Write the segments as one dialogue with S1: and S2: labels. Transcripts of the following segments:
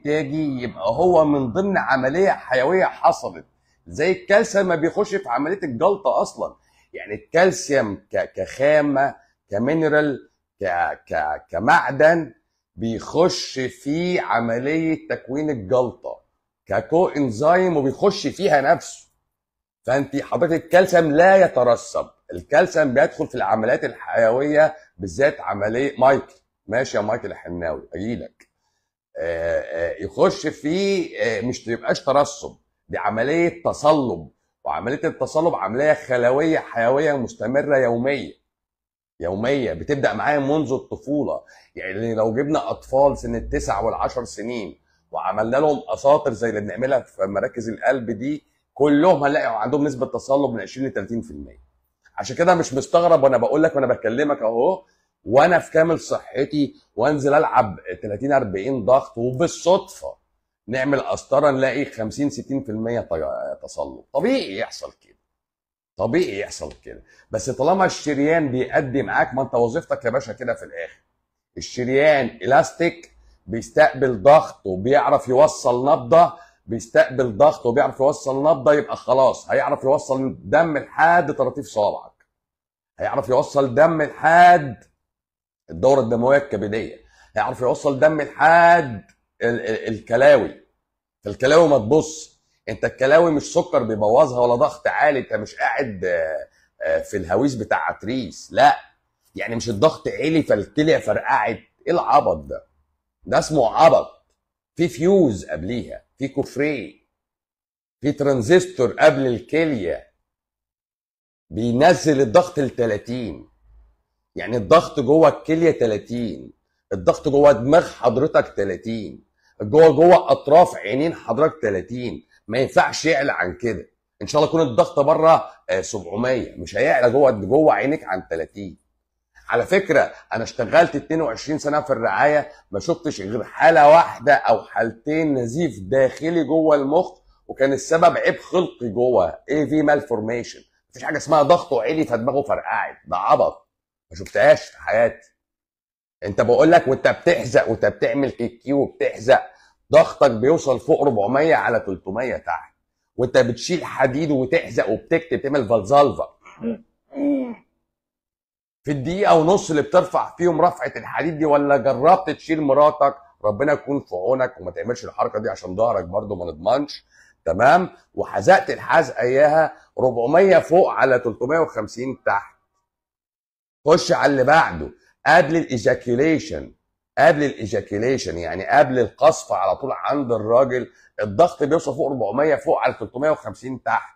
S1: التاجي يبقى هو من ضمن عمليه حيويه حصلت زي الكالسيوم ما بيخش في عمليه الجلطه اصلا يعني الكالسيوم ك- كخامه كمينرال ك... ك... كمعدن بيخش في عمليه تكوين الجلطه ككو انزيم وبيخش فيها نفسه فانت حضرتك الكالسيوم لا يترسب الكالسيوم بيدخل في العمليات الحيويه بالذات عمليه مايكل ماشي يا مايكل الحناوي اجيلك آه، آه، يخش في آه، مش تبقاش ترسب دي عمليه تصلب وعمليه التصلب عمليه خلويه حيويه مستمره يوميه يوميه بتبدا معايا منذ الطفوله يعني لو جبنا اطفال سن التسع والعشر سنين وعملنا لهم اساطر زي اللي بنعملها في مراكز القلب دي كلهم هنلاقي عندهم نسبه تصلب من 20 ل 30% عشان كده مش مستغرب وانا بقول لك وانا بكلمك اهو وانا في كامل صحتي وانزل العب 30 40 ضغط وبالصدفه نعمل قسطره نلاقي 50 60% طي- تصلب طبيعي يحصل كده طبيعي يحصل كده بس طالما الشريان بيأدي معاك ما انت وظيفتك يا باشا كده في الاخر الشريان الاستيك بيستقبل ضغط وبيعرف يوصل نبضه بيستقبل ضغط وبيعرف يوصل نبضه يبقى خلاص هيعرف يوصل دم لحد طراطيف صابعك هيعرف يوصل دم لحد الدوره الدمويه الكبديه هيعرف يوصل دم لحد ال- ال- الكلاوي فالكلاوي ما تبص انت الكلاوي مش سكر بيبوظها ولا ضغط عالي انت مش قاعد آه، آه، في الهويس بتاع عتريس لا يعني مش الضغط عالي فالكليه فرقعت ايه العبط ده ده اسمه عبط في فيوز قبليها في كوفري في ترانزستور قبل الكليه بينزل الضغط ل 30 يعني الضغط جوه الكليه 30 الضغط جوه دماغ حضرتك 30 جوه جوه اطراف عينين حضرتك 30 ما ينفعش يعلى عن كده ان شاء الله يكون الضغط بره آه، 700 مش هيعلى جوه جوه عينيك عن 30 على فكره انا اشتغلت 22 سنه في الرعايه ما شفتش غير حاله واحده او حالتين نزيف داخلي جوه المخ وكان السبب عيب خلقي جوه اي في مالفورميشن مفيش حاجه اسمها ضغطه عالي فدماغه فرقعت ده عبط ما شفتهاش في حياتي انت بقول لك وانت بتحزق وانت بتعمل كيكي وبتحزق ضغطك بيوصل فوق 400 على 300 تحت وانت بتشيل حديد وتحزق وبتكتب تعمل فالزالفا في الدقيقة ونص اللي بترفع فيهم رفعة الحديد دي ولا جربت تشيل مراتك ربنا يكون في عونك وما تعملش الحركة دي عشان ظهرك برضو ما نضمنش تمام وحزقت الحزقة اياها 400 فوق على 350 تحت خش على اللي بعده قبل الايجاكيوليشن قبل الايجاكيوليشن يعني قبل القصف على طول عند الراجل الضغط بيوصل فوق 400 فوق على 350 تحت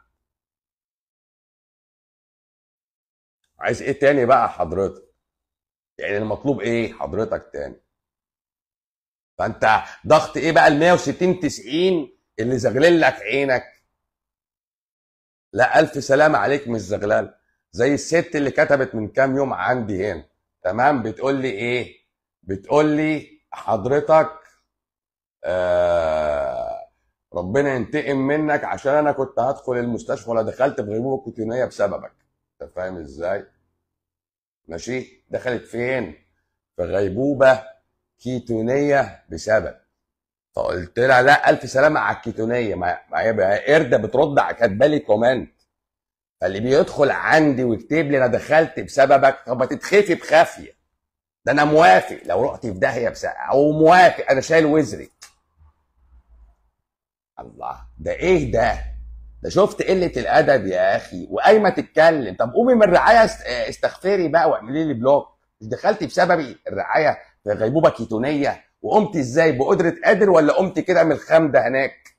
S1: عايز ايه تاني بقى حضرتك يعني المطلوب ايه حضرتك تاني فانت ضغط ايه بقى ال 160 90 اللي زغلل لك عينك لا الف سلام عليك مش زغلال زي الست اللي كتبت من كام يوم عندي هنا تمام بتقول لي ايه بتقول لي حضرتك آه ربنا ينتقم منك عشان انا كنت هدخل المستشفى ولا دخلت في غيبوبه كوتينيه بسببك انت فاهم ازاي ماشي دخلت فين في غيبوبه كيتونيه بسبب فقلت لها لا الف سلامه على الكيتونيه ما ما هي بقى قرده بترد على كاتبه لي كومنت فاللي بيدخل عندي ويكتب لي انا دخلت بسببك طب ما تتخفي بخافيه ده انا موافق لو رحت في داهيه بساعه او موافق انا شايل وزري الله ده ايه ده ده شفت قله الادب يا اخي وقايمه تتكلم طب قومي من الرعايه است- استغفري بقى واعملي لي بلوك مش دخلتي بسببي الرعايه في غيبوبه كيتونيه وقمت ازاي بقدره قادر ولا قمت كده من الخمده هناك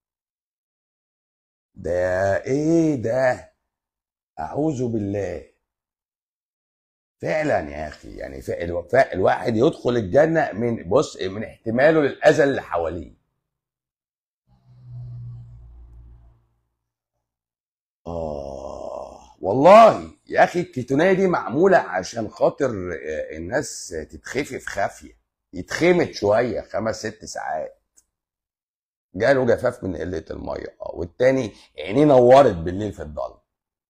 S1: ده ايه ده اعوذ بالله فعلا يا اخي يعني فعلا فعلا الواحد يدخل الجنه من بص من احتماله للاذى اللي حواليه اه والله يا اخي الكيتونيه دي معموله عشان خاطر آه، الناس تتخفي في خافيه يتخمت شويه خمس ست ساعات جاله جفاف من قله الميه اه والتاني عينيه نورت بالليل في الضلمه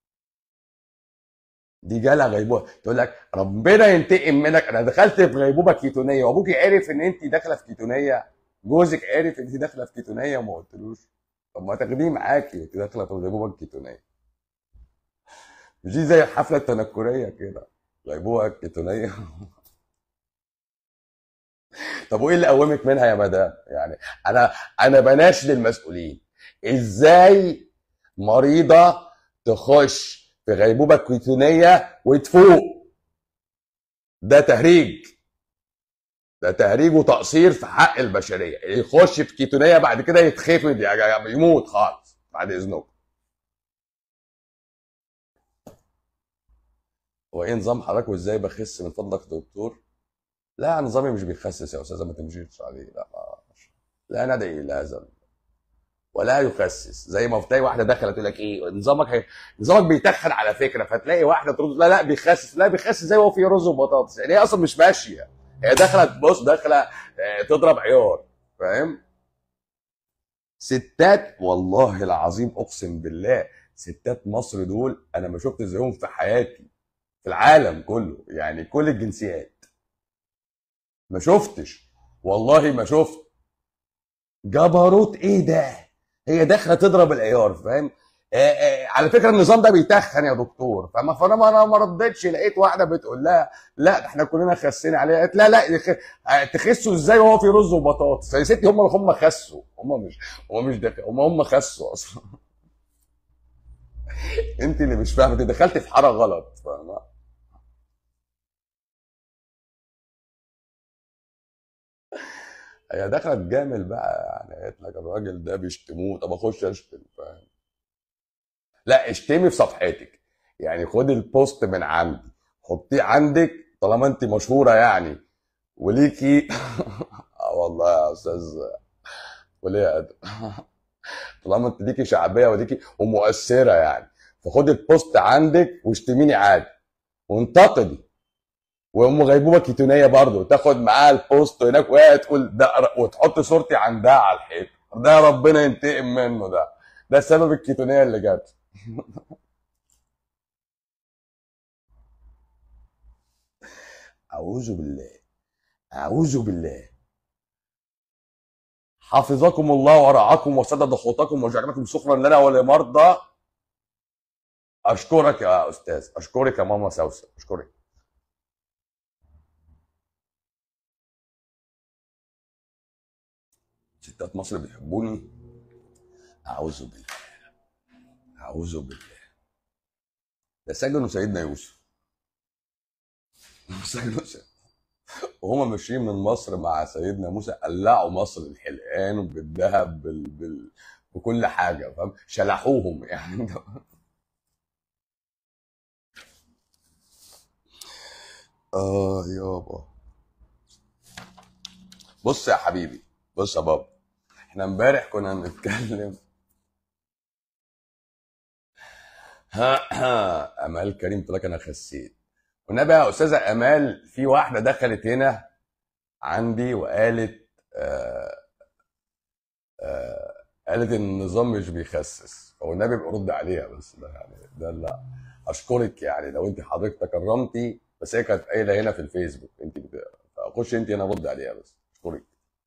S1: دي جالها غيبوبه تقول لك ربنا ينتقم منك انا دخلت في غيبوبه كيتونيه وابوكي عرف ان انت داخله في كيتونيه جوزك عرف انت داخله في كيتونيه وما قلتلوش طب ما تاخديه معاكي وانت داخله في الغيبوبه الكيتونيه مش دي زي الحفله التنكريه كده غيبوبه الكيتونيه طب وايه اللي قومك منها يا مدام يعني انا انا بناشد المسؤولين ازاي مريضه تخش في غيبوبه كيتونيه وتفوق ده تهريج ده تهريج وتقصير في حق البشريه يخش في كيتونيه بعد كده يتخفض يعني يموت خالص بعد اذنكم هو ايه نظام حضرتك وازاي بخس من فضلك يا دكتور لا نظامي مش بيخسس يا استاذه ما تمشيش عليه لا لا ندعي الى هذا ولا يخسس زي ما تلاقي واحده داخله تقول لك ايه نظامك هي... نظامك بيتخن على فكره فتلاقي واحده ترد لا لا بيخسس لا بيخسس زي ما هو في رز وبطاطس يعني هي اصلا مش ماشيه هي داخله تبص داخله آه، تضرب عيار فاهم ستات والله العظيم اقسم بالله ستات مصر دول انا ما شفت زيهم في حياتي في العالم كله يعني كل الجنسيات ما شفتش والله ما شفت جبروت ايه ده هي داخله تضرب العيار فاهم آه آه على فكره النظام ده بيتخن يا دكتور فما فانا ما انا ما ردتش لقيت واحده بتقول لها لا ده احنا كلنا خسينا عليها قالت لا لا يخ- آه، تخسوا ازاي وهو في رز وبطاطس يا ستي هم هم خسوا هم مش هم مش دخل هم هم خسوا اصلا انت اللي مش فاهمه انت دخلت في حاره غلط فاهمه هي دخلت جامل بقى يعني قالت لك الراجل ده بيشتموه طب اخش اشتم فاهم لا اشتمي في صفحتك يعني خدي البوست من عندي حطيه عندك طالما انت مشهوره يعني وليكي اه والله يا استاذ وليه أدب طالما انت ليكي شعبيه وليكي ومؤثره يعني فخدي البوست عندك واشتميني عادي وانتقدي وام غيبوبه كيتونيه برضه تاخد معاها البوست هناك وهي تقول ده وتحط صورتي عندها على الحيط ده ربنا ينتقم منه ده ده سبب الكيتونيه اللي جت اعوذ بالله اعوذ بالله حفظكم الله ورعاكم وسدد خطاكم وجعلكم سخرا لنا ولمرضى اشكرك يا استاذ اشكرك يا ماما سوسه اشكرك ستات مصر بيحبوني اعوذ بالله اعوذ بالله ده سجنوا سيدنا يوسف سجنوا سيدنا وهما ماشيين من مصر مع سيدنا موسى قلعوا مصر بالحلقان وبالذهب بال... بال... بكل حاجه فاهم شلحوهم يعني اه يابا بص يا حبيبي بص يا بابا احنا امبارح كنا بنتكلم امال كريم تقول لك انا خسيت والنبي يا استاذه امال في واحده دخلت هنا عندي وقالت آه آه قالت ان النظام مش بيخسس هو النبي بيرد عليها بس ده يعني ده لا اشكرك يعني لو انت حضرتك تكرمتي بس هي كانت قايله هنا في الفيسبوك انت بت... خش انت هنا رد عليها بس اشكرك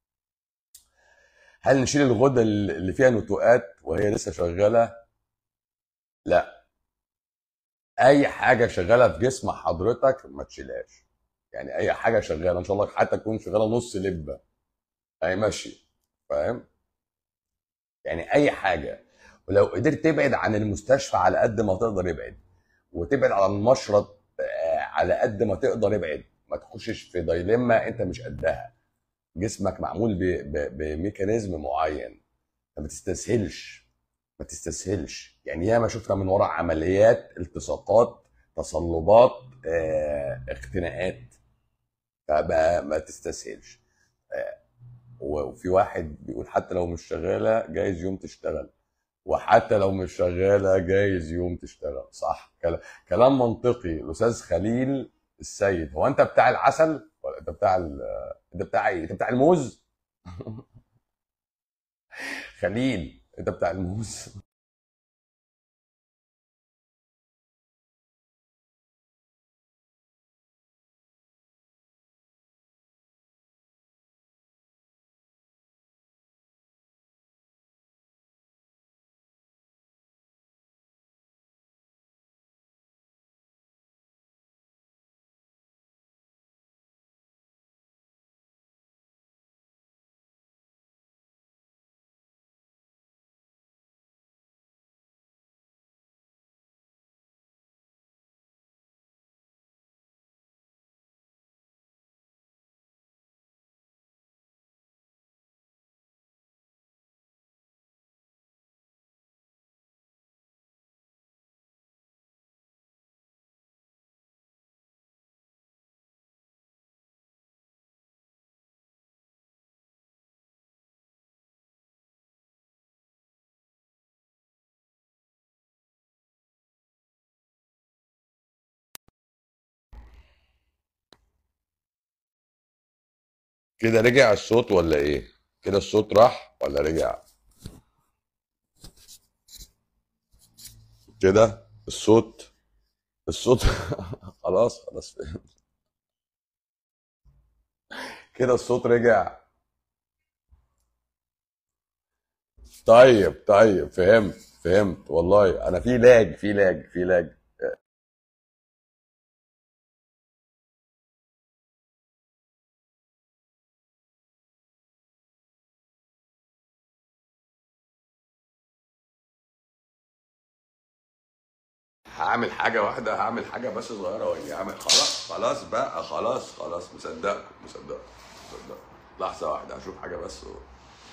S1: هل نشيل الغده اللي فيها نتوءات وهي لسه شغاله لا اي حاجه شغاله في جسم حضرتك ما تشيلهاش يعني اي حاجه شغاله ان شاء الله حتى تكون شغاله نص لبه اي ماشي فاهم يعني اي حاجه ولو قدرت تبعد عن المستشفى على قد ما تقدر ابعد وتبعد عن المشرط آه، على قد ما تقدر ابعد ما تخشش في دايلما انت مش قدها جسمك معمول ب- ب- بميكانيزم معين فما تستسهلش ما تستسهلش يعني ياما شفنا من وراء عمليات التصاقات تصلبات آه، اختناقات فما ما تستسهلش آه، وفي واحد بيقول حتى لو مش شغاله جايز يوم تشتغل وحتى لو مش شغاله جايز يوم تشتغل صح كلا- كلام منطقي الاستاذ خليل السيد هو انت بتاع العسل ولا انت بتاع ال... انت بتاع ايه انت بتاع الموز خليل انت بتاع الموز كده رجع الصوت ولا ايه كده الصوت راح ولا رجع كده الصوت الصوت خلاص خلاص كده الصوت رجع طيب طيب فهمت فهمت والله انا في لاج في لاج في لاج هعمل حاجة واحدة هعمل حاجة بس صغيرة واجي هعمل خلاص خلاص بقى خلاص خلاص مصدقكم مصدقكم مصدقكم لحظة واحدة هشوف حاجة بس و...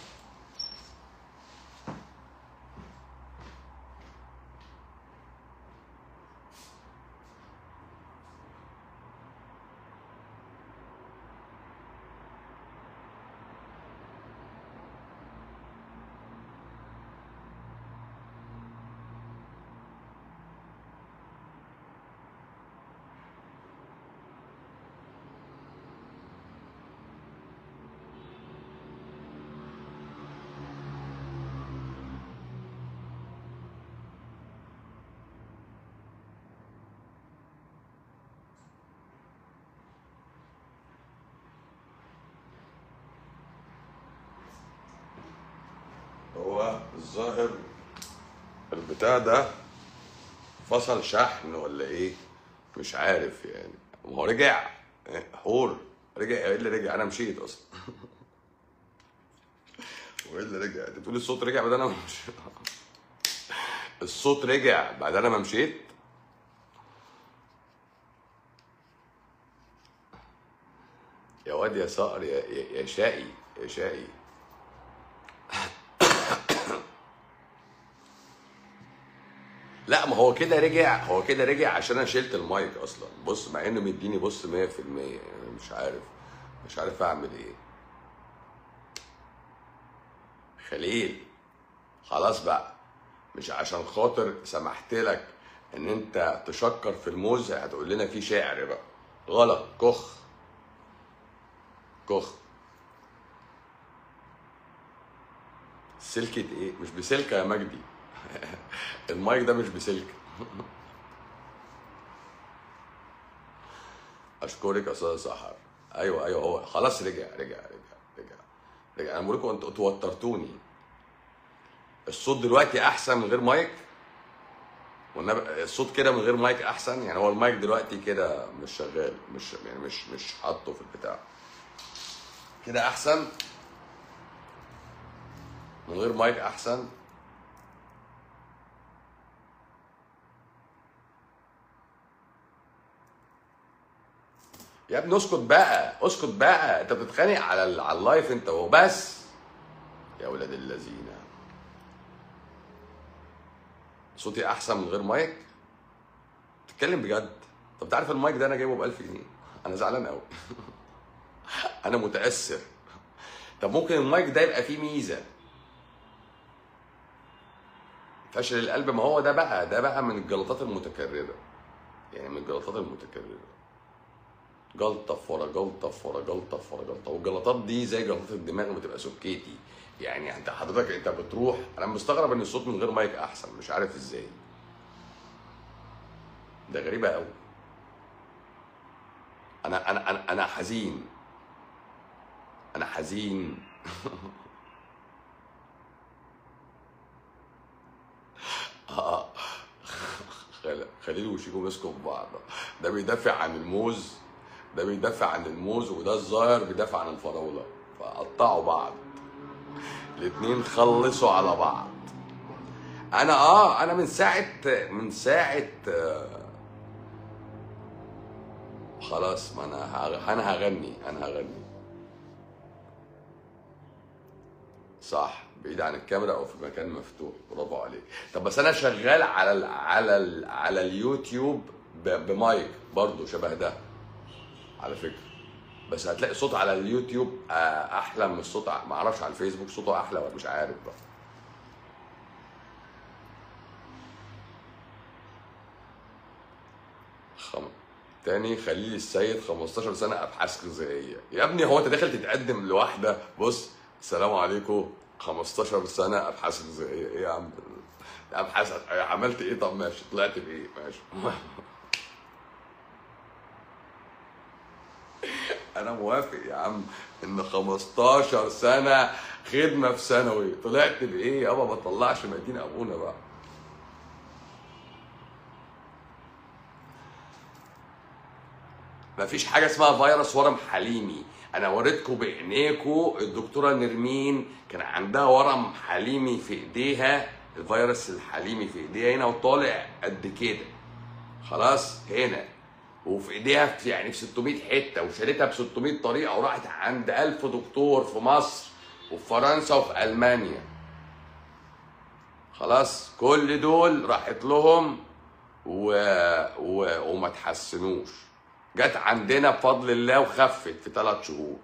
S1: هو الظاهر البتاع ده فصل شحن ولا ايه مش عارف يعني ما هو رجع إيه، حور رجع ايه اللي رجع انا مشيت اصلا وايه اللي رجع انت بتقول الصوت رجع بعد انا ما مش الصوت رجع بعد انا ما مشيت يا واد يا صقر يا يا يا شقي يا شقي لا ما هو كده رجع هو كده رجع عشان انا شلت المايك اصلا بص مع انه مديني بص 100% يعني مش عارف مش عارف اعمل ايه خليل خلاص بقى مش عشان خاطر سمحت لك ان انت تشكر في الموز هتقول لنا في شعر بقى غلط كخ كخ سلكة ايه مش بسلكة يا مجدي المايك ده مش بسلكة اشكرك يا استاذ سحر ايوه ايوه هو خلاص رجع رجع رجع رجع رجع انا بقول لكم انتوا توترتوني الصوت دلوقتي احسن من غير مايك والنبي الصوت كده من غير مايك احسن يعني هو المايك دلوقتي كده مش شغال مش يعني مش مش حاطه في البتاع كده احسن من غير مايك احسن يا ابني اسكت بقى اسكت بقى انت بتتخانق على ال- على اللايف انت وبس يا ولاد الذين صوتي احسن من غير مايك تتكلم بجد طب تعرف المايك ده انا جايبه ب 1000 جنيه انا زعلان قوي انا متاثر طب ممكن المايك ده يبقى فيه ميزه فشل القلب ما هو ده بقى ده بقى من الجلطات المتكرره يعني من الجلطات المتكرره جلطه في ورا جلطه في ورا جلطه في ورا جلطه والجلطات دي زي جلطات الدماغ بتبقى سكيتي يعني انت حضرتك انت بتروح انا مستغرب ان الصوت من غير مايك احسن مش عارف ازاي ده غريبه قوي انا انا انا انا حزين انا حزين اه خل- خليل وشيكو مسكوا في بعض ده بيدافع عن الموز ده بيدافع عن الموز وده الظاهر بيدافع عن الفراوله فقطعوا بعض الاتنين خلصوا على بعض انا اه انا من ساعه من ساعه آه، خلاص ما انا هغ- انا هغني انا هغني صح بعيد عن الكاميرا او في مكان مفتوح برافو عليك طب بس انا شغال على ال على ال على اليوتيوب ب- بمايك برضو شبه ده على فكره بس هتلاقي صوت على اليوتيوب آه، احلى من الصوت ع- ما اعرفش على الفيسبوك صوته احلى ولا مش عارف بقى خم... تاني خليل السيد 15 سنه ابحاث غذائيه يا ابني هو انت داخل تتقدم لواحده بص السلام عليكم 15 سنه ابحاث غذائيه ايه يا عم ابحاث عملت ايه طب ماشي طلعت بايه ماشي انا موافق يا عم ان 15 سنه خدمه في ثانوي طلعت بايه يابا ما تطلعش مدينه ابونا بقى ما فيش حاجه اسمها فيروس ورم حليمي انا وريتكم بعينيكم الدكتوره نرمين كان عندها ورم حليمي في ايديها الفيروس الحليمي في ايديها هنا وطالع قد كده خلاص هنا وفي ايديها في يعني في 600 حته وشالتها ب 600 طريقه وراحت عند 1000 دكتور في مصر وفي فرنسا وفي المانيا خلاص كل دول راحت لهم و... و... وما تحسنوش جت عندنا بفضل الله وخفت في ثلاث شهور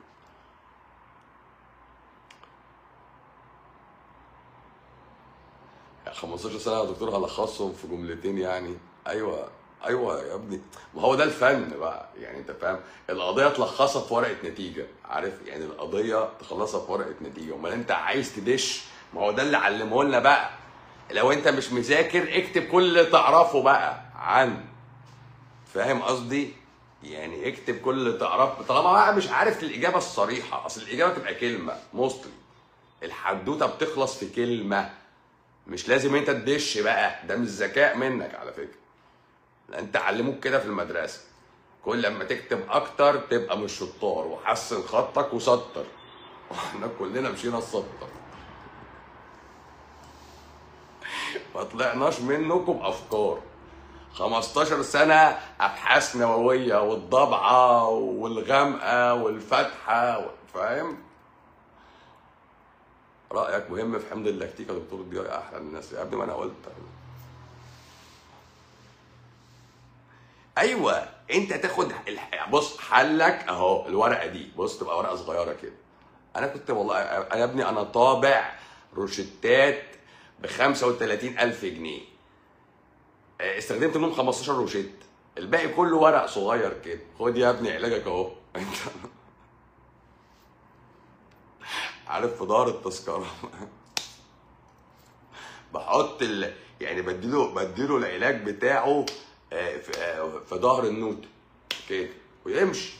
S1: يا 15 سنه يا دكتور هلخصهم في جملتين يعني ايوه ايوه يا ابني ما هو ده الفن بقى يعني انت فاهم القضيه تلخصها في ورقه نتيجه عارف يعني القضيه تخلصها في ورقه نتيجه امال انت عايز تدش ما هو ده اللي علمه لنا بقى لو انت مش مذاكر اكتب كل اللي تعرفه بقى عن فاهم قصدي يعني اكتب كل اللي تعرفه طالما بقى مش عارف الاجابه الصريحه اصل الاجابه تبقى كلمه موستلي الحدوته بتخلص في كلمه مش لازم انت تدش بقى ده مش ذكاء منك على فكره انت علموك كده في المدرسه كل لما تكتب اكتر تبقى مش شطار وحسن خطك وسطر واحنا كلنا مشينا نسطر ما طلعناش منكم افكار 15 سنة أبحاث نووية والضبعة والغامقة والفتحة فاهم؟ رأيك مهم في حمض اللاكتيك يا دكتور دي أحلى الناس يا ابني ما أنا قلت ايوه انت تاخد الح... بص حلك اهو الورقه دي بص تبقى ورقه صغيره كده انا كنت والله انا يا ابني انا طابع روشتات ب 35000 جنيه استخدمت منهم 15 روشت الباقي كله ورق صغير كده خد يا ابني علاجك اهو انت عارف في دار التذكره بحط ال... يعني بديله بديله العلاج بتاعه في ظهر النوت كده ويمشي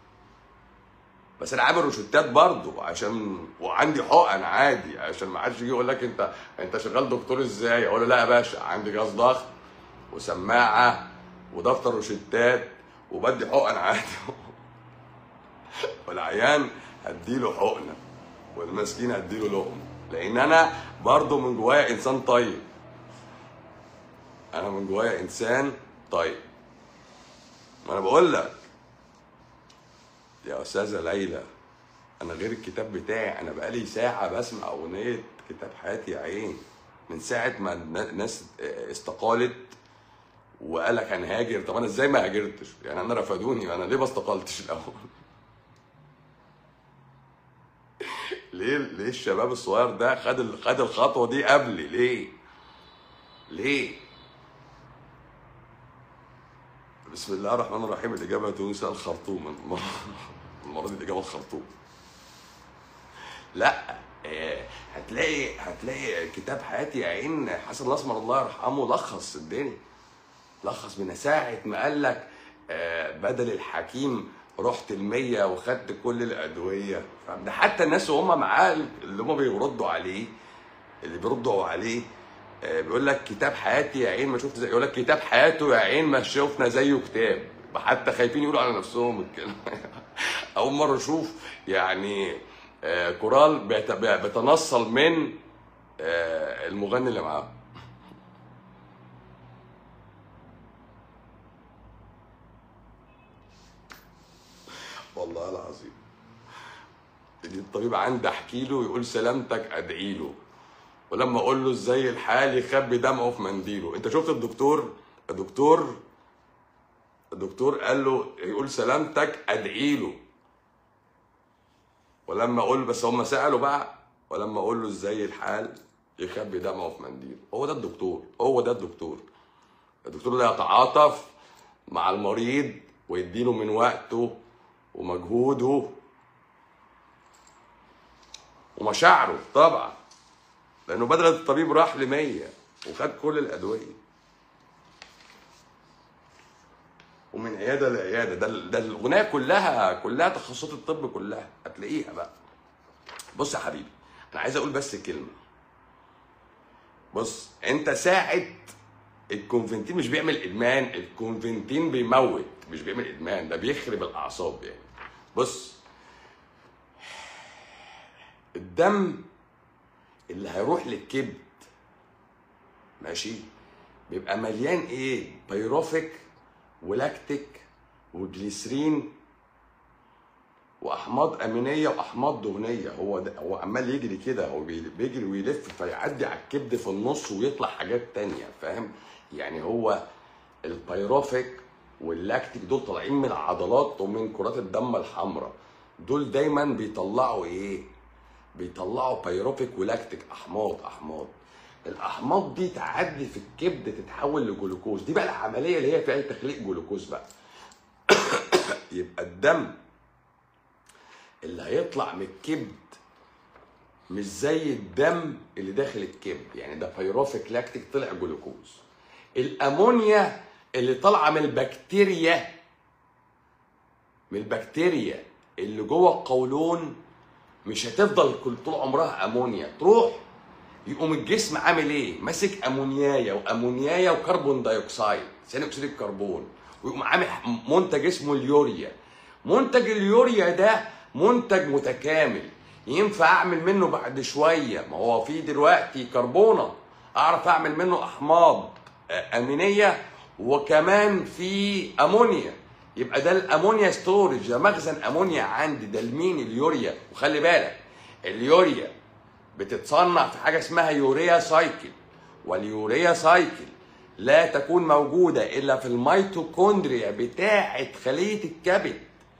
S1: بس انا عامل روشتات برضه عشان وعندي حقن عادي عشان ما حدش يجي يقول لك انت انت شغال دكتور ازاي اقول له لا يا باشا عندي جهاز ضغط وسماعه ودفتر روشتات وبدي حقن عادي والعيان هديله حقنه والمسكين هديله لقمه لان انا برضه من جوايا انسان طيب انا من جوايا انسان طيب ما انا بقول لك يا استاذه ليلى انا غير الكتاب بتاعي انا بقالي ساعه بسمع اغنيه كتاب حياتي يا عين من ساعه ما الناس استقالت وقال لك هنهاجر طب انا ازاي ما هاجرتش يعني انا رفضوني انا ليه ما استقلتش الاول ليه ليه الشباب الصغير ده خد خد الخطوه دي قبلي ليه ليه بسم الله الرحمن الرحيم الإجابة تونس الخرطوم المرة دي الإجابة الخرطوم لا هتلاقي هتلاقي كتاب حياتي يا عين حسن الأسمر الله يرحمه لخص الدنيا لخص من ساعة ما قال لك بدل الحكيم رحت المية وخدت كل الأدوية ده حتى الناس وهم معاه اللي هم بيردوا عليه اللي بيردوا عليه بيقول لك كتاب حياتي يا عين ما شفت زي يقول لك كتاب حياته يا عين ما شفنا زيه كتاب حتى خايفين يقولوا على نفسهم الكلام اول مره اشوف يعني كورال بيتنصل من المغني اللي معاه والله العظيم الطبيب عندي احكي له يقول سلامتك ادعي له ولما اقول له ازاي الحال يخبي دمعه في منديله انت شفت الدكتور الدكتور الدكتور قال له يقول سلامتك ادعي له ولما اقول بس هم سالوا بقى ولما اقول له ازاي الحال يخبي دمعه في منديله هو ده الدكتور هو ده الدكتور الدكتور اللي يتعاطف مع المريض ويديله من وقته ومجهوده ومشاعره طبعا لانه بدل الطبيب راح ل 100 وخد كل الادويه ومن عياده لعياده ده ده الاغنيه كلها كلها تخصصات الطب كلها هتلاقيها بقى بص يا حبيبي انا عايز اقول بس كلمه بص انت ساعه الكونفنتين مش بيعمل ادمان الكونفنتين بيموت مش بيعمل ادمان ده بيخرب الاعصاب يعني بص الدم اللي هيروح للكبد ماشي بيبقى مليان ايه بيروفيك ولاكتيك وجليسرين واحماض امينيه واحماض دهنيه هو ده هو عمال يجري كده هو بي- بيجري ويلف فيعدي على الكبد في النص ويطلع حاجات تانية فاهم يعني هو البيروفيك واللاكتيك دول طالعين من العضلات ومن كرات الدم الحمراء دول دايما بيطلعوا ايه بيطلعوا بيروفيك ولاكتيك احماض احماض الاحماض دي تعدي في الكبد تتحول لجلوكوز دي بقى العمليه اللي هي فيها تخليق جلوكوز بقى يبقى الدم اللي هيطلع من الكبد مش زي الدم اللي داخل الكبد يعني ده بيروفيك لاكتيك طلع جلوكوز الامونيا اللي طالعه من البكتيريا من البكتيريا اللي جوه القولون مش هتفضل كل طول عمرها امونيا تروح يقوم الجسم عامل ايه؟ ماسك امونيايا وامونيايا وكربون دايوكسيد ثاني اكسيد الكربون ويقوم عامل منتج اسمه اليوريا منتج اليوريا ده منتج متكامل ينفع اعمل منه بعد شويه ما هو في دلوقتي كربونه اعرف اعمل منه احماض آه، امينيه وكمان في امونيا يبقى ده الامونيا ستورج ده مخزن امونيا عندي ده لمين اليوريا وخلي بالك اليوريا بتتصنع في حاجه اسمها يوريا سايكل واليوريا سايكل لا تكون موجوده الا في الميتوكوندريا بتاعه خليه الكبد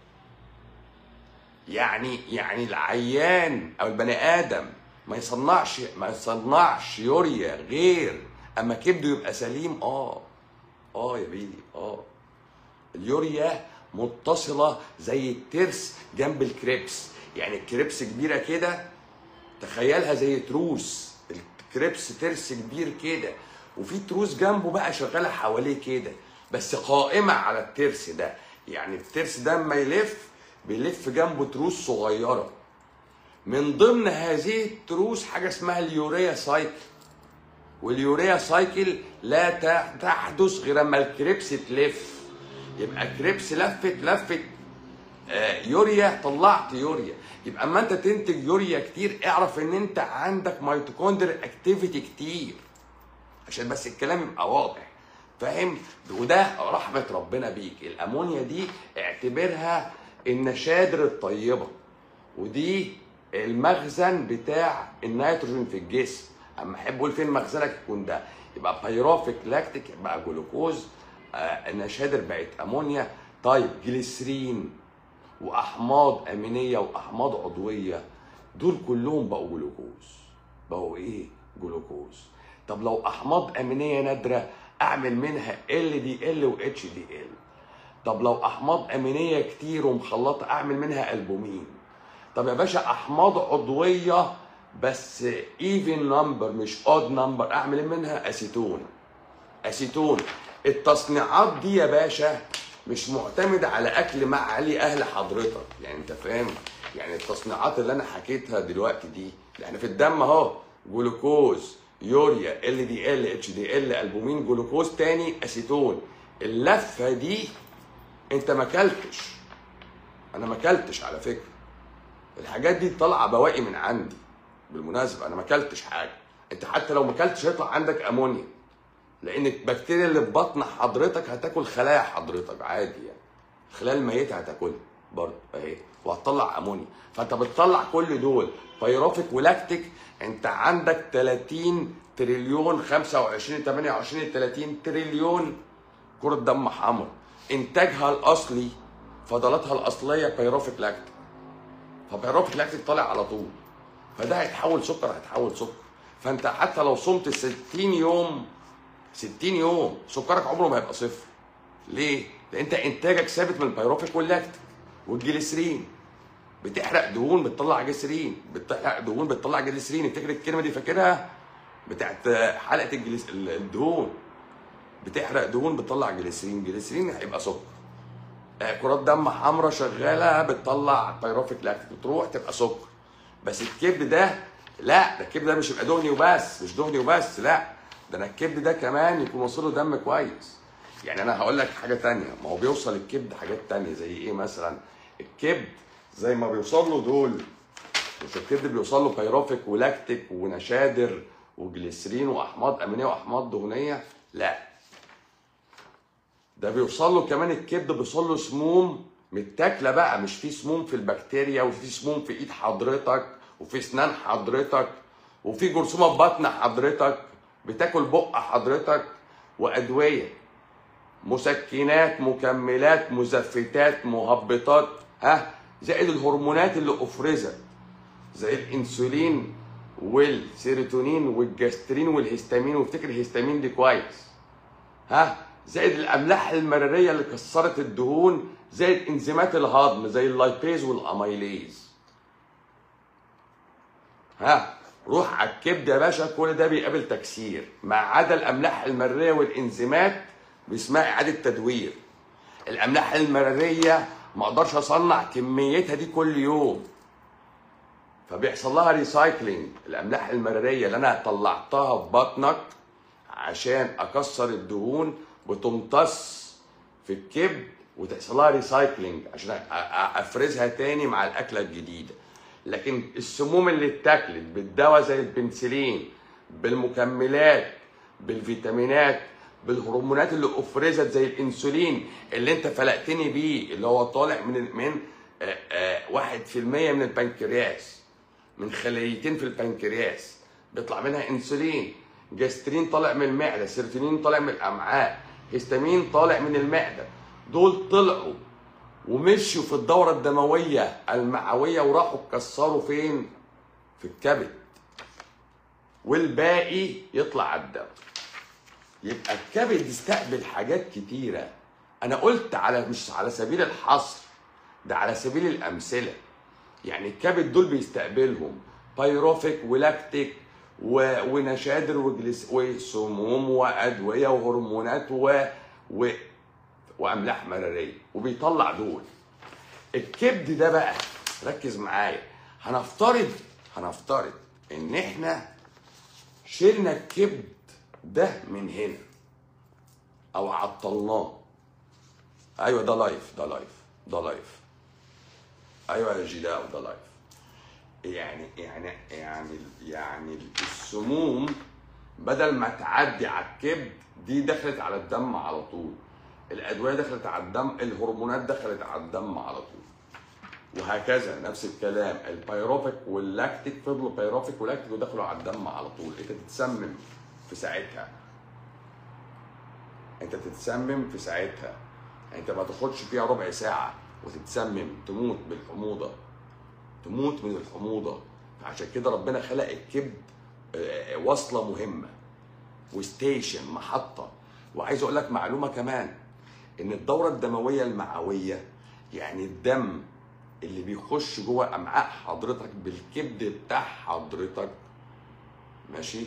S1: يعني يعني العيان او البني ادم ما يصنعش ما يصنعش يوريا غير اما كبده يبقى سليم اه اه يا بيدي اه اليوريا متصله زي الترس جنب الكريبس يعني الكريبس كبيره كده تخيلها زي تروس الكريبس ترس كبير كده وفي تروس جنبه بقى شغاله حواليه كده بس قائمه على الترس ده يعني الترس ده اما يلف بيلف جنبه تروس صغيره من ضمن هذه التروس حاجه اسمها اليوريا سايكل واليوريا سايكل لا ت- تحدث غير اما الكريبس تلف يبقى كريبس لفت لفت آه، يوريا طلعت يوريا يبقى اما انت تنتج يوريا كتير اعرف ان انت عندك ميتوكوندر اكتيفيتي كتير عشان بس الكلام يبقى واضح فاهم وده رحمه ربنا بيك الامونيا دي اعتبرها النشادر الطيبه ودي المخزن بتاع النيتروجين في الجسم اما احب اقول فين مخزنك يكون ده يبقى بيروفيك لاكتيك بقى جلوكوز آه النشادر بقت امونيا طيب جليسرين واحماض امينيه واحماض عضويه دول كلهم بقوا جلوكوز بقوا ايه جلوكوز طب لو احماض امينيه نادره اعمل منها ال دي ال و اتش دي ال طب لو احماض امينيه كتير ومخلطه اعمل منها البومين طب يا باشا احماض عضويه بس ايفن نمبر مش اود نمبر اعمل منها اسيتون اسيتون التصنيعات دي يا باشا مش معتمدة على اكل معالي اهل حضرتك يعني انت فاهم يعني التصنيعات اللي انا حكيتها دلوقتي دي احنا في الدم اهو جلوكوز يوريا ال دي ال اتش دي ال البومين جلوكوز تاني اسيتون اللفه دي انت ما اكلتش انا ما اكلتش على فكره الحاجات دي طالعه بواقي من عندي بالمناسبه انا ما اكلتش حاجه انت حتى لو ما اكلتش هيطلع عندك امونيا لان البكتيريا اللي في بطن حضرتك هتاكل خلايا حضرتك عادي يعني الخلايا الميته هتاكلها برضه اهي وهتطلع امونيا فانت بتطلع كل دول بيروفيك ولاكتيك انت عندك 30 تريليون 25 28 30 تريليون كرة دم حمراء انتاجها الاصلي فضلاتها الاصليه بيروفيك لاكتيك فبيروفيك لاكتيك طالع على طول فده هيتحول سكر هيتحول سكر فانت حتى لو صمت 60 يوم 60 يوم سكرك عمره ما هيبقى صفر ليه لان انت انتاجك ثابت من البيروفيك واللاكتيك والجليسرين بتحرق دهون بتطلع جليسرين بتحرق دهون بتطلع جليسرين افتكر الكلمه دي فاكرها بتاعت حلقه الجليس الدهون بتحرق دهون بتطلع جليسرين جليسرين هيبقى سكر آه، كرات دم حمراء شغاله بتطلع بيروفيك لاكتيك بتروح تبقى سكر بس الكبد ده لا ده الكبد ده مش يبقى دهني وبس مش دهني وبس لا ده انا الكبد ده كمان يكون واصل له دم كويس يعني انا هقول لك حاجه تانية ما هو بيوصل الكبد حاجات تانية زي ايه مثلا الكبد زي ما بيوصل له دول مش الكبد بيوصل له بيروفيك ولاكتيك ونشادر وجليسرين واحماض امينيه واحماض دهنيه لا ده بيوصل له كمان الكبد بيوصل له سموم متاكله بقى مش في سموم في البكتيريا وفي سموم في ايد حضرتك وفي اسنان حضرتك وفي جرثومه في بطن حضرتك بتاكل بق حضرتك وادويه مسكنات مكملات مزفتات مهبطات ها زائد الهرمونات اللي افرزت زي الانسولين والسيروتونين والجسترين والهستامين وافتكر الهستامين دي كويس ها زائد الاملاح المراريه اللي كسرت الدهون زائد انزيمات الهضم زي اللايبيز والاميليز ها روح على الكبد يا باشا كل ده بيقابل تكسير ما عدا الاملاح المراريه والانزيمات باسمها اعاده تدوير الاملاح المراريه ما اقدرش اصنع كميتها دي كل يوم فبيحصل لها ريسايكلينج الاملاح المراريه اللي انا طلعتها في بطنك عشان اكسر الدهون بتمتص في الكبد وتحصل لها ريسايكلينج عشان أ- أ- افرزها تاني مع الاكله الجديده لكن السموم اللي اتاكلت بالدواء زي البنسلين بالمكملات بالفيتامينات بالهرمونات اللي افرزت زي الانسولين اللي انت فلقتني بيه اللي هو طالع من من آه، آه، واحد في المية من البنكرياس من خليتين في البنكرياس بيطلع منها انسولين جاسترين طالع من المعده سيروتونين طالع من الامعاء هيستامين طالع من المعده دول طلعوا ومشوا في الدوره الدمويه المعويه وراحوا اتكسروا فين في الكبد والباقي يطلع على الدم يبقى الكبد يستقبل حاجات كتيره انا قلت على مش على سبيل الحصر ده على سبيل الامثله يعني الكبد دول بيستقبلهم بايروفيك ولاكتيك و... ونشادر وجلس وسموم وادويه وهرمونات و... و... واملاح مراريه وبيطلع دول الكبد ده بقى ركز معايا هنفترض هنفترض ان احنا شلنا الكبد ده من هنا او عطلناه ايوه ده لايف ده لايف ده لايف ايوه يا جداو ده لايف يعني يعني يعني يعني السموم بدل ما تعدي على الكبد دي دخلت على الدم على طول الادويه دخلت على الدم الهرمونات دخلت على الدم على طول وهكذا نفس الكلام البيروفيك واللاكتيك فضلوا بيروفيك ولاكتيك ودخلوا على الدم على طول انت تتسمم في ساعتها انت تتسمم في ساعتها انت ما تاخدش فيها ربع ساعه وتتسمم تموت بالحموضه تموت من الحموضه عشان كده ربنا خلق الكبد آه، وصله مهمه وستيشن محطه وعايز اقول لك معلومه كمان ان الدوره الدمويه المعويه يعني الدم اللي بيخش جوه امعاء حضرتك بالكبد بتاع حضرتك ماشي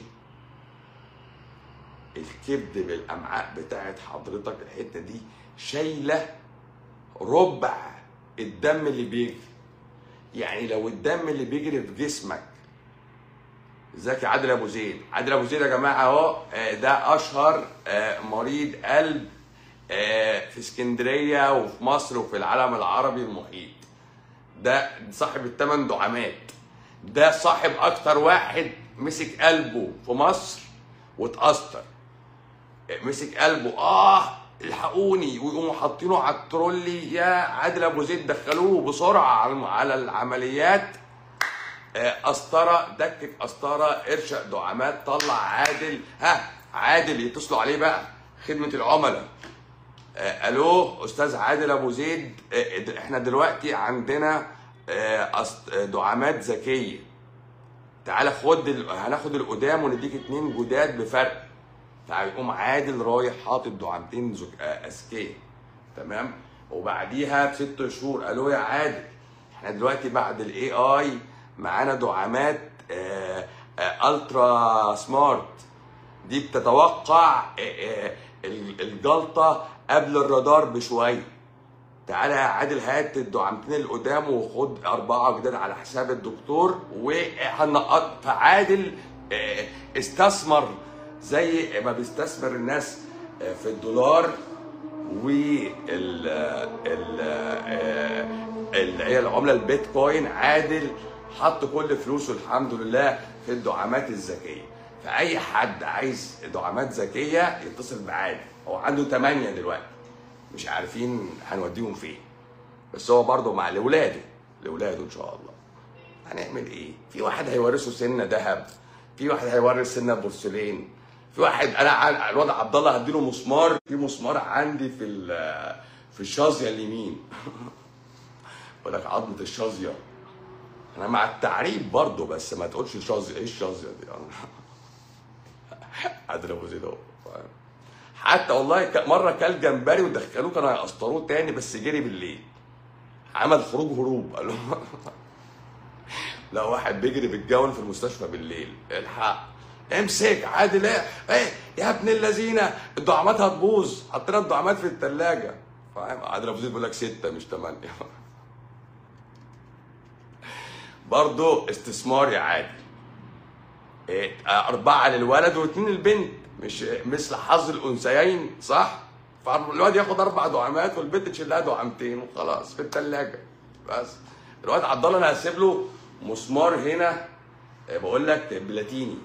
S1: الكبد بالامعاء بتاعت حضرتك الحته دي شايله ربع الدم اللي بيجري يعني لو الدم اللي بيجري في جسمك ازيك يا عادل ابو زيد عادل ابو زيد يا جماعه اهو آه، ده اشهر آه، مريض قلب آه، في اسكندريه وفي مصر وفي العالم العربي المحيط ده صاحب الثمان دعامات ده صاحب اكتر واحد مسك قلبه في مصر واتأثر مسك قلبه اه الحقوني ويقوموا حاطينه على الترولي يا عادل ابو زيد دخلوه بسرعه على- على العمليات آه، قسطره دكك قسطره ارشق دعامات طلع عادل ها عادل يتصلوا عليه بقى خدمه العملاء آه، الو استاذ عادل ابو زيد آه، د- احنا دلوقتي عندنا آه، قسط- آه، دعامات ذكيه تعالى خد ال... هناخد القدام ونديك اتنين جداد بفرق فيقوم عادل رايح حاطط دعامتين زك... آه، اذكياء تمام وبعديها بست شهور قالوا يا عادل احنا دلوقتي بعد الاي اي معانا دعامات آه، آه، الترا سمارت دي بتتوقع آه، آه، ال- الجلطه قبل الرادار بشويه تعالى يا عادل هات الدعامتين اللي قدام وخد اربعه جداد على حساب الدكتور وهنقط فعادل آه، استثمر زي ما بيستثمر الناس آه، في الدولار وال ال ال- اللي هي العمله البيتكوين عادل حط كل فلوسه الحمد لله في الدعامات الذكيه فاي حد عايز دعامات ذكيه يتصل بعادل هو عنده 8 دلوقتي مش عارفين هنوديهم فين بس هو برضه مع لاولاده لاولاده ان شاء الله هنعمل ايه في واحد هيورثه سنه ذهب في واحد هيورث سنه بورسلين في واحد انا عن- الواد عبد الله هديله مسمار في مسمار عندي في ال- في الشظيه اليمين بقول لك عظمه الشظيه انا مع التعريب برضه بس ما تقولش شظيه ايه الشظيه دي قادر ابو زيد اهو فاهم؟ حتى والله ك- مره كل جمبري ودخلوه كانوا هيقسطروه تاني بس جري بالليل عمل خروج هروب قال لهم لا واحد بيجري بالجون في المستشفى بالليل الحق امسك عادل ايه ايه يا ابن اللذينه الدعامات هتبوظ حطينا الدعامات في الثلاجه فاهم عادل ابو زيد بيقول لك سته مش ثمانيه برضه استثمار يا عادل إيه، أربعة للولد واثنين للبنت مش مثل حظ الأنثيين صح؟ فالواد ياخد أربع دعامات والبنت تشيل لها دعامتين وخلاص في الثلاجة بس الواد عبد الله أنا هسيب له مسمار هنا إيه، بقول لك بلاتيني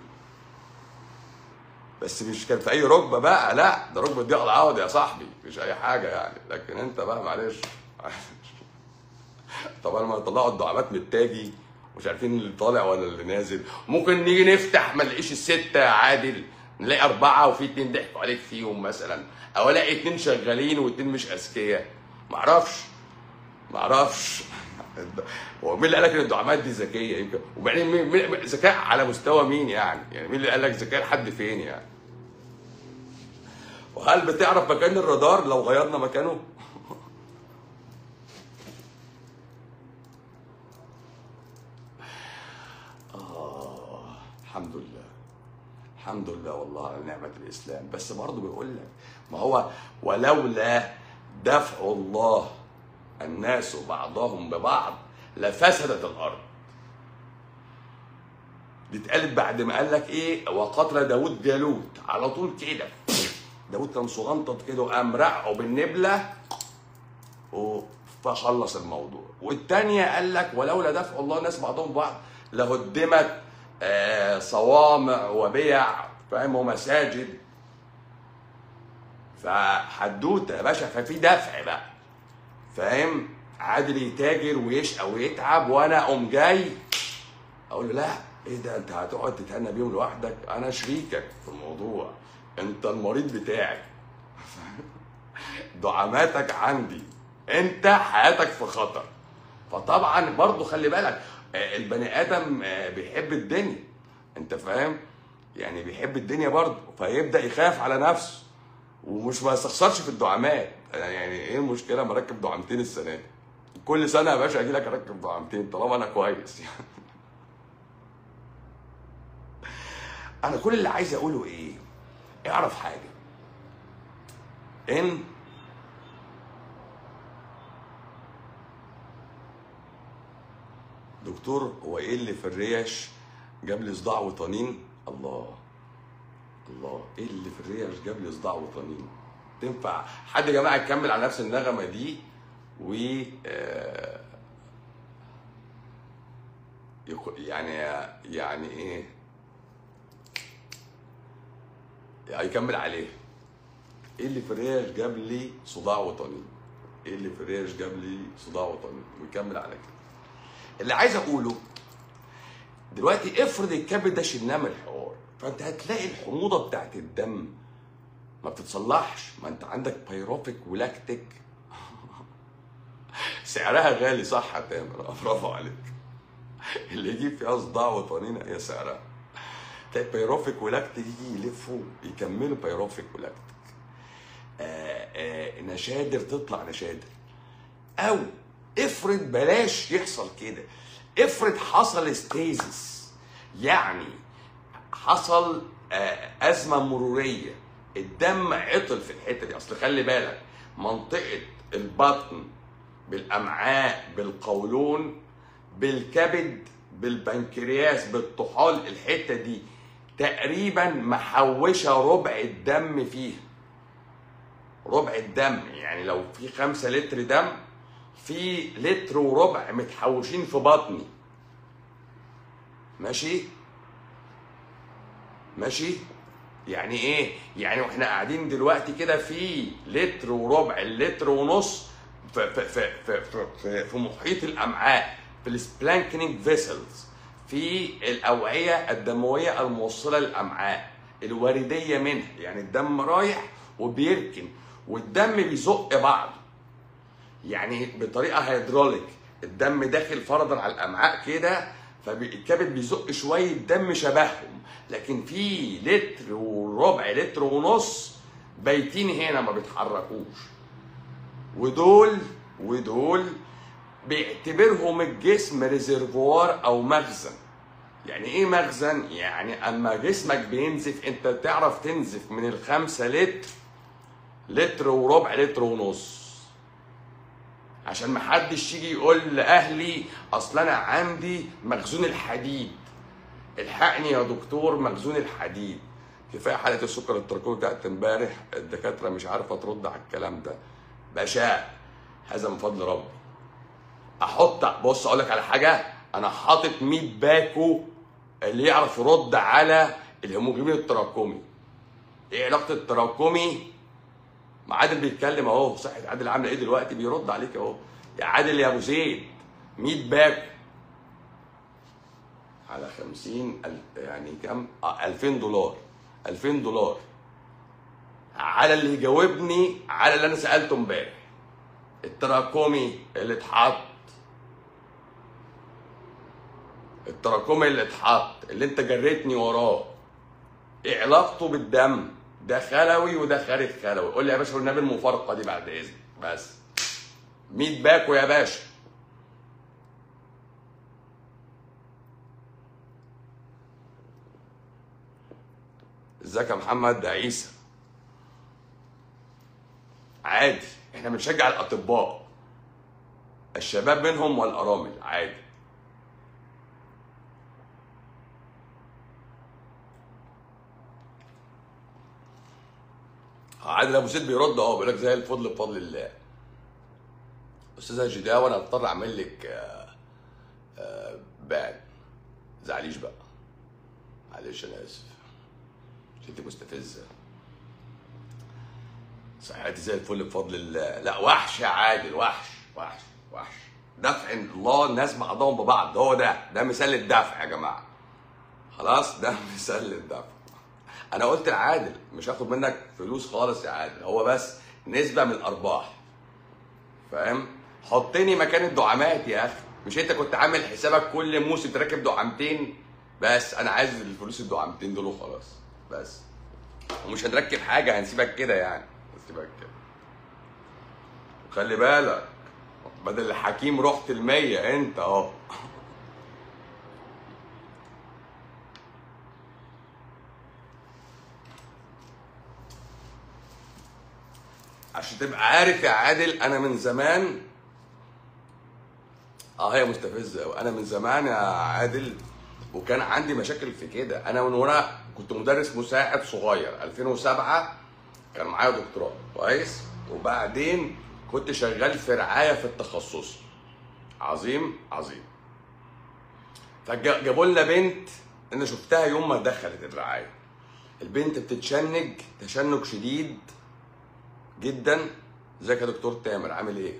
S1: بس مش كان في أي ركبة بقى لا ده ركبة دي على العوض يا صاحبي مش أي حاجة يعني لكن أنت بقى معلش طبعا ما يطلعوا الدعامات من التاجي مش عارفين اللي طالع ولا اللي نازل ممكن نيجي نفتح ما نلاقيش الستة يا عادل نلاقي أربعة وفي اتنين ضحكوا عليك فيهم مثلا أو ألاقي اتنين شغالين واتنين مش أذكياء معرفش معرفش هو مين اللي قال لك ان الدعامات دي ذكيه يمكن وبعدين مين- مين- ذكاء على مستوى مين يعني يعني مين اللي قال لك ذكاء لحد فين يعني وهل بتعرف مكان الرادار لو غيرنا مكانه الحمد لله الحمد لله والله على نعمة الإسلام بس برضه بيقول لك ما هو ولولا دفع الله الناس بعضهم ببعض لفسدت الأرض دي اتقالت بعد ما قال لك ايه وقتل داود جالوت على طول كده داود كان صغنطط كده وقام رقعه بالنبله و- فخلص الموضوع والتانية قال لك ولولا دفع الله الناس بعضهم بعض لهدمت آه، صوامع وبيع فاهم ومساجد فحدوته يا باشا ففي دفع بقى فاهم عادل يتاجر ويشقى ويتعب وانا اقوم جاي اقول له لا ايه ده انت هتقعد تتهنى بيهم لوحدك انا شريكك في الموضوع انت المريض بتاعي دعاماتك عندي انت حياتك في خطر فطبعا برضو خلي بالك آه، البني ادم آه، بيحب الدنيا انت فاهم يعني بيحب الدنيا برضو فيبدا يخاف على نفسه ومش ما يستخسرش في الدعامات يعني ايه المشكله ما اركب دعامتين السنه دي كل سنه يا باشا اجي لك اركب دعامتين طالما انا كويس يعني انا كل اللي عايز اقوله ايه اعرف حاجه ان دكتور هو ايه اللي في الريش جاب لي صداع وطنين الله الله ايه اللي في الريش جاب لي صداع وطنين تنفع حد يا جماعه يكمل على نفس النغمه دي و آه، يق- يعني يعني ايه هيكمل عليه ايه اللي في الريش جاب لي صداع وطنين ايه اللي في الريش جاب لي صداع وطنين ويكمل على كده اللي عايز اقوله دلوقتي افرض الكبد ده شلناه من الحوار فانت هتلاقي الحموضه بتاعت الدم ما بتتصلحش ما انت عندك بايروفيك ولاكتيك سعرها غالي صح يا تامر برافو عليك اللي يجيب فيها صداع وطنين هي سعرها تلاقي بايروفيك ولاكتيك يجي يلفوا يكملوا بايروفيك ولاكتيك آه، آه، نشادر تطلع نشادر او افرض بلاش يحصل كده افرض حصل ستيزس يعني حصل آه، ازمه مروريه الدم عطل في الحته دي اصل خلي بالك منطقه البطن بالامعاء بالقولون بالكبد بالبنكرياس بالطحال الحته دي تقريبا محوشه ربع الدم فيها ربع الدم يعني لو في خمسة لتر دم في لتر وربع متحوشين في بطني ماشي ماشي يعني ايه يعني واحنا قاعدين دلوقتي كده في لتر وربع اللتر ونص في في في في, في, في, في محيط الامعاء في السبلانكنينج فيسلز في الاوعيه الدمويه الموصله للامعاء الورديه منها يعني الدم رايح وبيركن والدم بيزق بعض يعني بطريقه هيدروليك الدم داخل فرضا على الامعاء كده فالكبد بيزق شويه دم شبههم لكن في لتر وربع لتر ونص بايتين هنا ما بيتحركوش ودول ودول بيعتبرهم الجسم ريزرفوار او مخزن يعني ايه مخزن يعني اما جسمك بينزف انت تعرف تنزف من الخمسة لتر لتر وربع لتر ونص عشان محدش يجي يقول لاهلي اصل انا عندي مخزون الحديد الحقني يا دكتور مخزون الحديد كفايه حاله السكر التراكمي بتاعت امبارح الدكاتره مش عارفه ترد على الكلام ده بشاء هذا من فضل ربي احط بص اقول لك على حاجه انا حاطط 100 باكو اللي يعرف يرد على الهيموجلوبين التراكمي ايه علاقه التراكمي ما عادل بيتكلم اهو صحه عادل عامله ايه دلوقتي بيرد عليك اهو يا عادل يا ابو زيد 100 باكو على 50 ال- يعني كام آه، 2000 دولار 2000 دولار على اللي يجاوبني على اللي انا سالته امبارح التراكمي اللي اتحط التراكمي اللي اتحط اللي انت جريتني وراه ايه علاقته بالدم ده خلوي وده خارج خلوي قول لي يا باشا والنبي المفارقه دي بعد اذنك بس 100 باكو يا باشا ازيك يا محمد ده عيسى عادي احنا بنشجع الاطباء الشباب منهم والارامل عادي عادل ابو زيد بيرد اه بيقول لك زي الفضل بفضل الله استاذه جداوه انا هضطر اعمل لك آه، آه، بان زعليش بقى معلش انا اسف عشان انت مستفزه صحتي زي الفل بفضل الله لا وحش يا عادل وحش وحش وحش دفع الله الناس بعضهم ببعض هو ده ده مثال الدفع يا جماعه خلاص ده مثال الدفع انا قلت لعادل مش هاخد منك فلوس خالص يا عادل هو بس نسبه من الارباح فاهم حطني مكان الدعامات يا اخي مش انت كنت عامل حسابك كل موسم تركب دعامتين بس انا عايز الفلوس الدعامتين دول وخلاص بس ومش هنركب حاجه هنسيبك كده يعني هنسيبك كده خلي بالك بدل الحكيم رحت المية انت اهو عشان تبقى عارف يا عادل انا من زمان اه هي مستفزه قوي انا من زمان يا عادل وكان عندي مشاكل في كده انا من وانا كنت مدرس مساعد صغير 2007 كان معايا دكتوراه كويس وبعدين كنت شغال في رعايه في التخصص عظيم عظيم فجابوا لنا بنت انا شفتها يوم ما دخلت الرعايه البنت بتتشنج تشنج شديد جدا ازيك يا دكتور تامر عامل ايه؟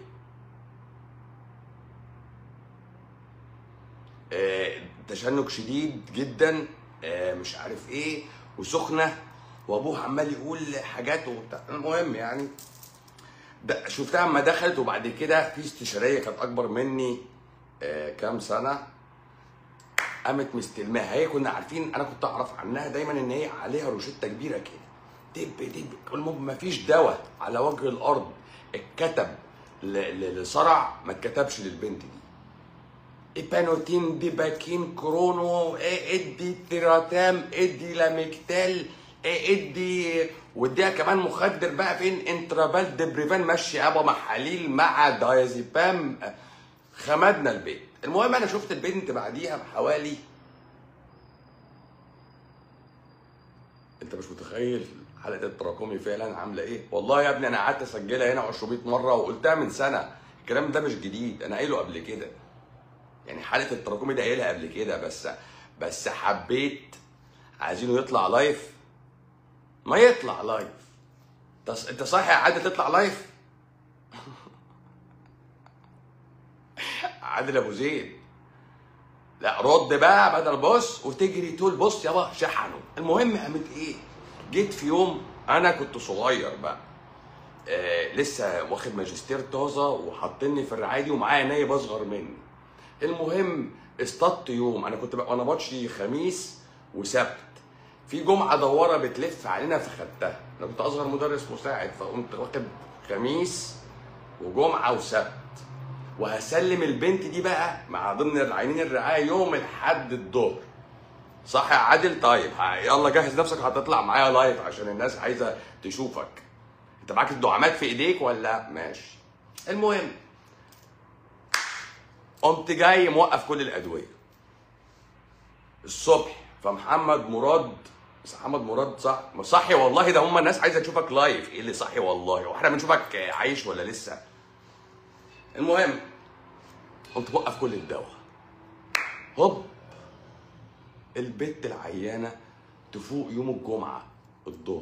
S1: آه، تشنج شديد جدا آه، مش عارف ايه وسخنه وابوها عمال يقول حاجات وبتاع المهم يعني ده شفتها اما دخلت وبعد كده في استشاريه كانت اكبر مني آه، كام سنه قامت مستلماها هي كنا عارفين انا كنت اعرف عنها دايما ان هي عليها روشته كبيره كده دب دب المهم مفيش دواء على وجه الارض اتكتب ل- ل- لصرع ما اتكتبش للبنت دي ايبانوتين ديباكين كرونو إيه ادي تيراتام ادي لاميكتال إيه ادي واديها كمان مخدر بقى فين انترابال دبريفان مشي يابا محاليل مع دايازيبام خمدنا البيت المهم انا شفت البنت بعديها بحوالي انت مش متخيل حلقه التراكمي فعلا عامله ايه والله يا ابني انا قعدت اسجلها هنا 200 مره وقلتها من سنه الكلام ده مش جديد انا قايله قبل كده يعني حلقه التراكمي ده قايلها قبل كده بس بس حبيت عايزينه يطلع لايف ما يطلع لايف تص- انت صاحي يا عادل تطلع لايف عادل ابو زيد لا رد بقى بدل بص وتجري تقول بص يابا شحنوا المهم قامت ايه جيت في يوم انا كنت صغير بقى آه لسه واخد ماجستير طازه وحاطيني في الرعايه دي ومعايا نايب اصغر مني المهم اصطدت يوم انا كنت بقى وانا بطشي خميس وسبت في جمعه دواره بتلف علينا فخدتها انا كنت اصغر مدرس مساعد فقمت واخد خميس وجمعه وسبت وهسلم البنت دي بقى مع ضمن العينين الرعايه يوم الحد الظهر صح يا عادل طيب ه- يلا جهز نفسك هتطلع معايا لايف عشان الناس عايزه تشوفك انت معاك الدعامات في ايديك ولا ماشي المهم قمت جاي موقف كل الادويه الصبح فمحمد مراد بس محمد مراد صح ما صحي والله ده هم الناس عايزه تشوفك لايف ايه اللي صحي والله واحنا بنشوفك عايش ولا لسه المهم قمت موقف كل الدواء هوب البت العيانه تفوق يوم الجمعه الظهر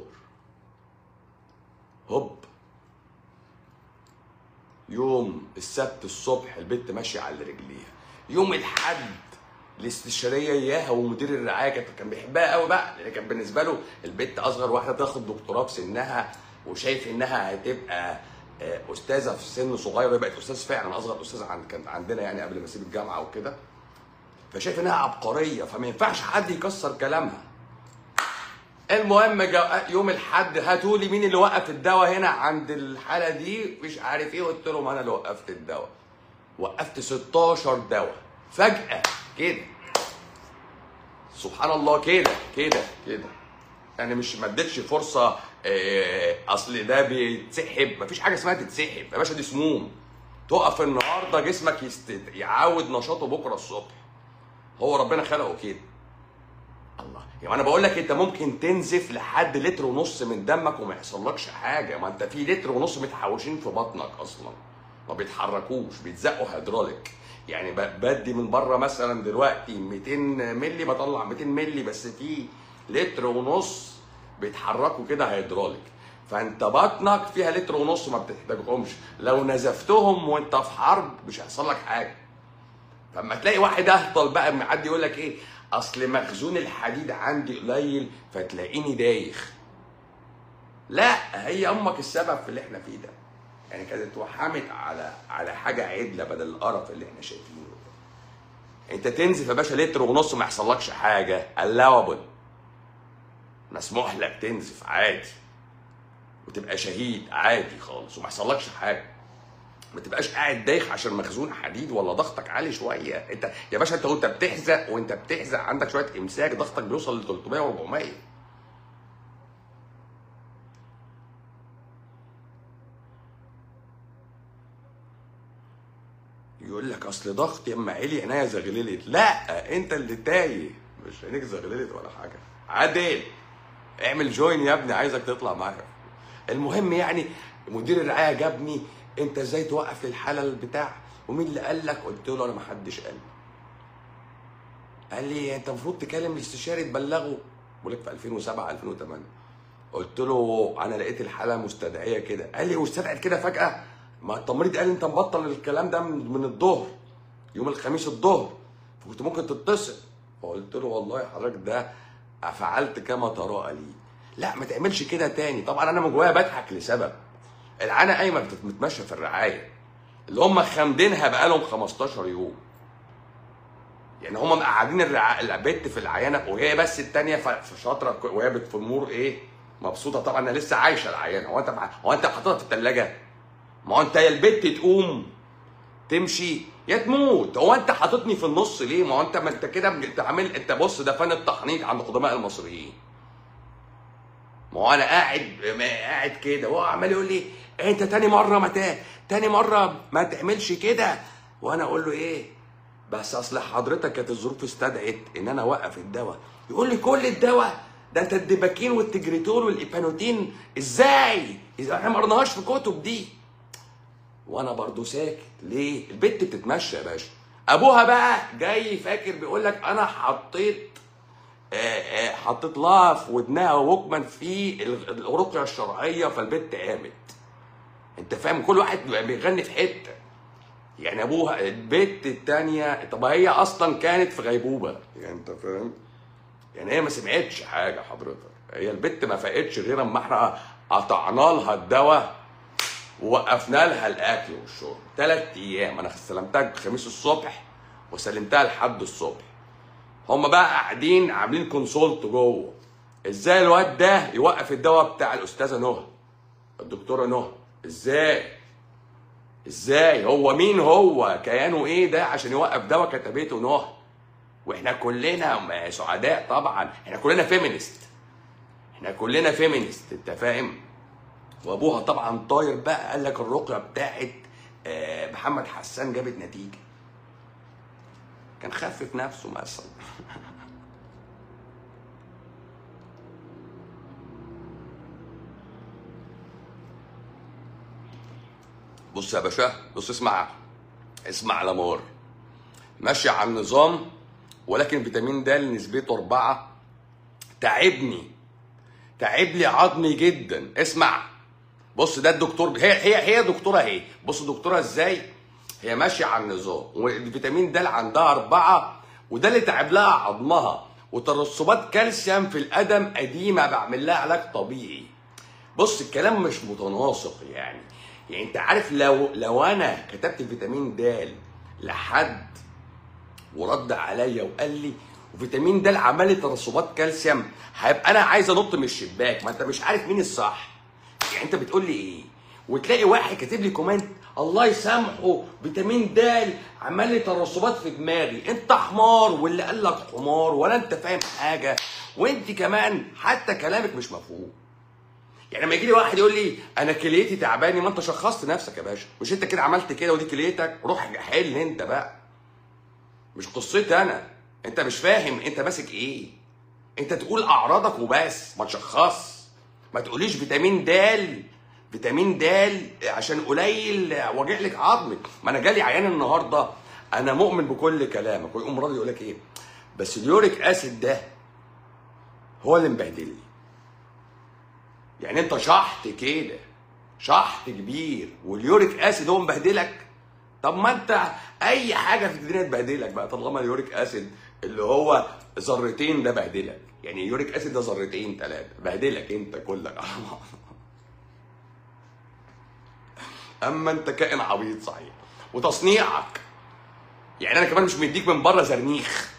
S1: هوب يوم السبت الصبح البت ماشيه على رجليها يوم الحد الاستشاريه اياها ومدير الرعايه كان كان بيحبها قوي بقى لان كان بالنسبه له البت اصغر واحده تاخد دكتوراه في سنها وشايف انها هتبقى آه، استاذه في سن صغير وهي بقت استاذ فعلا اصغر استاذ عند كانت عندنا يعني قبل ما اسيب الجامعه وكده فشايف انها عبقريه فما ينفعش حد يكسر كلامها المهم جا يوم الحد هاتوا لي مين اللي وقف الدواء هنا عند الحاله دي مش عارف ايه قلت لهم انا اللي وقفت الدواء وقفت 16 دواء فجاه كده سبحان الله كده كده كده يعني مش ما اديتش فرصه آه، اصل ده بيتسحب مفيش حاجه اسمها تتسحب يا باشا دي سموم تقف النهارده جسمك يست... يعود نشاطه بكره الصبح هو ربنا خلقه كده الله يعني انا بقول لك انت ممكن تنزف لحد لتر ونص من دمك وما يحصلكش حاجه ما انت في لتر ونص متحوشين في بطنك اصلا ما بيتحركوش بيتزقوا هيدروليك يعني ب- بدي من بره مثلا دلوقتي 200 مللي بطلع 200 مللي بس في لتر ونص بيتحركوا كده هيدروليك فانت بطنك فيها لتر ونص ما بتحتاجهمش لو نزفتهم وانت في حرب مش هيحصل لك حاجه فلما تلاقي واحد اهطل بقى معدي يقول لك ايه اصل مخزون الحديد عندي قليل فتلاقيني دايخ لا هي امك السبب في اللي احنا فيه ده يعني كانت اتوحمت على على حاجه عدله بدل القرف اللي احنا شايفينه ده انت تنزف يا باشا لتر ونص ما يحصلكش حاجه allowable مسموح لك تنزف عادي وتبقى شهيد عادي خالص وما يحصلكش حاجه ما تبقاش قاعد دايخ عشان مخزون حديد ولا ضغطك عالي شويه انت يا باشا انت وانت بتحزق وانت بتحزق عندك شويه امساك ضغطك بيوصل ل 300 و400 يقول لك اصل ضغطي اما عالي عينيا زغللت لا انت اللي تايه مش عينيك زغللت ولا حاجه عادل اعمل جوين يا ابني عايزك تطلع معايا المهم يعني مدير الرعايه جابني انت ازاي توقف الحاله البتاع ومين اللي قال لك قلت له انا ما حدش قال لي قال لي انت المفروض تكلم الاستشاري تبلغه بقول لك في 2007 2008 قلت له انا لقيت الحاله مستدعيه كده قال لي واستدعت كده فجاه ما التمريض قال لي انت مبطل الكلام ده من, من الظهر يوم الخميس الظهر فكنت ممكن تتصل فقلت له والله حضرتك ده فعلت كما تراءى لي لا ما تعملش كده تاني طبعا انا من جوايا بضحك لسبب العانه قايمه بتت- بتتمشى في الرعايه اللي هم خامدينها بقالهم 15 يوم يعني هم مقعدين الرع... البت في العيانه وهي بس التانيه ف- في شاطره وهي بتفمور ايه مبسوطه طبعا انها لسه عايشه العيانه هو انت مع... هو انت حاططها في الثلاجه ما هو انت يا البت تقوم تمشي يا تموت هو انت حاططني في النص ليه ما هو انت ما انت كده انت عامل انت بص ده فن التحنيط عند قدماء المصريين ما هو انا قاعد ما قاعد كده وهو عمال يقول لي انت تاني مره ما تا- تاني مره ما تعملش كده وانا اقول له ايه بس اصل حضرتك كانت الظروف استدعت ان انا اوقف الدواء يقول لي كل الدواء ده انت الدباكين والتجريتول والايبانوتين ازاي إذا احنا ما قرناهاش في كتب دي وانا برضو ساكت ليه البت بتتمشى يا باشا ابوها بقى جاي فاكر بيقول لك انا حطيت آه، آه، حطيت لها في ودنها ووكمان في ال- الرقيه الشرعيه فالبت قامت انت فاهم كل واحد بيبقى بيغني في حته يعني ابوها البت التانية طب هي اصلا كانت في غيبوبه يعني انت فاهم يعني هي ما سمعتش حاجه حضرتك هي البت ما فاقتش غير اما احنا قطعنا لها الدواء ووقفنا لها الاكل والشرب ثلاث ايام انا استلمتها الخميس الصبح وسلمتها لحد الصبح هم بقى قاعدين عاملين كونسولت جوه ازاي الواد ده يوقف الدواء بتاع الاستاذه نهى الدكتوره نهى ازاي ازاي هو مين هو كيانه ايه ده عشان يوقف دواء كتبته نهى واحنا كلنا م- سعداء طبعا احنا كلنا فيمينست احنا كلنا فيمينست انت فاهم وابوها طبعا طاير بقى قال لك الرقيه بتاعت آه، محمد حسان جابت نتيجه كان خفف نفسه مثلا بص يا باشا بص اسمع اسمع لامور ماشي على النظام ولكن فيتامين د نسبته أربعة تعبني تعب لي عظمي جدا اسمع بص ده الدكتور هي هي هي دكتوره اهي بص دكتوره ازاي هي ماشيه على النظام والفيتامين د عندها أربعة وده اللي تعب لها عظمها وترسبات كالسيوم في القدم قديمه بعمل لها علاج طبيعي بص الكلام مش متناسق يعني يعني انت عارف لو لو انا كتبت فيتامين د لحد ورد عليا وقال لي وفيتامين د عمل لي ترسبات كالسيوم هيبقى انا عايز انط من الشباك ما انت مش عارف مين الصح يعني انت بتقول لي ايه وتلاقي واحد كاتب لي كومنت الله يسامحه فيتامين د عمل لي ترسبات في دماغي انت حمار واللي قال لك حمار ولا انت فاهم حاجه وانت كمان حتى كلامك مش مفهوم يعني لما يجي لي واحد يقول لي انا كليتي تعباني ما انت شخصت نفسك يا باشا مش انت كده عملت كده ودي كليتك روح حل انت بقى مش قصتي انا انت مش فاهم انت ماسك ايه انت تقول اعراضك وبس ما تشخص ما تقوليش فيتامين د فيتامين د عشان قليل واجع لك عظمك ما انا جالي عيان النهارده انا مؤمن بكل كلامك ويقوم راضي يقول لك ايه بس اليوريك اسيد ده هو اللي مبهدلني يعني انت شحط كده شحط كبير واليوريك اسيد هو مبهدلك طب ما انت اي حاجه في الدنيا تبهدلك بقى طالما اليوريك اسيد اللي هو ذرتين ده بهدلك يعني اليوريك اسيد ده ذرتين ثلاثه بهدلك انت كلك على بعض اما انت كائن عبيط صحيح وتصنيعك يعني انا كمان مش مديك من بره زرنيخ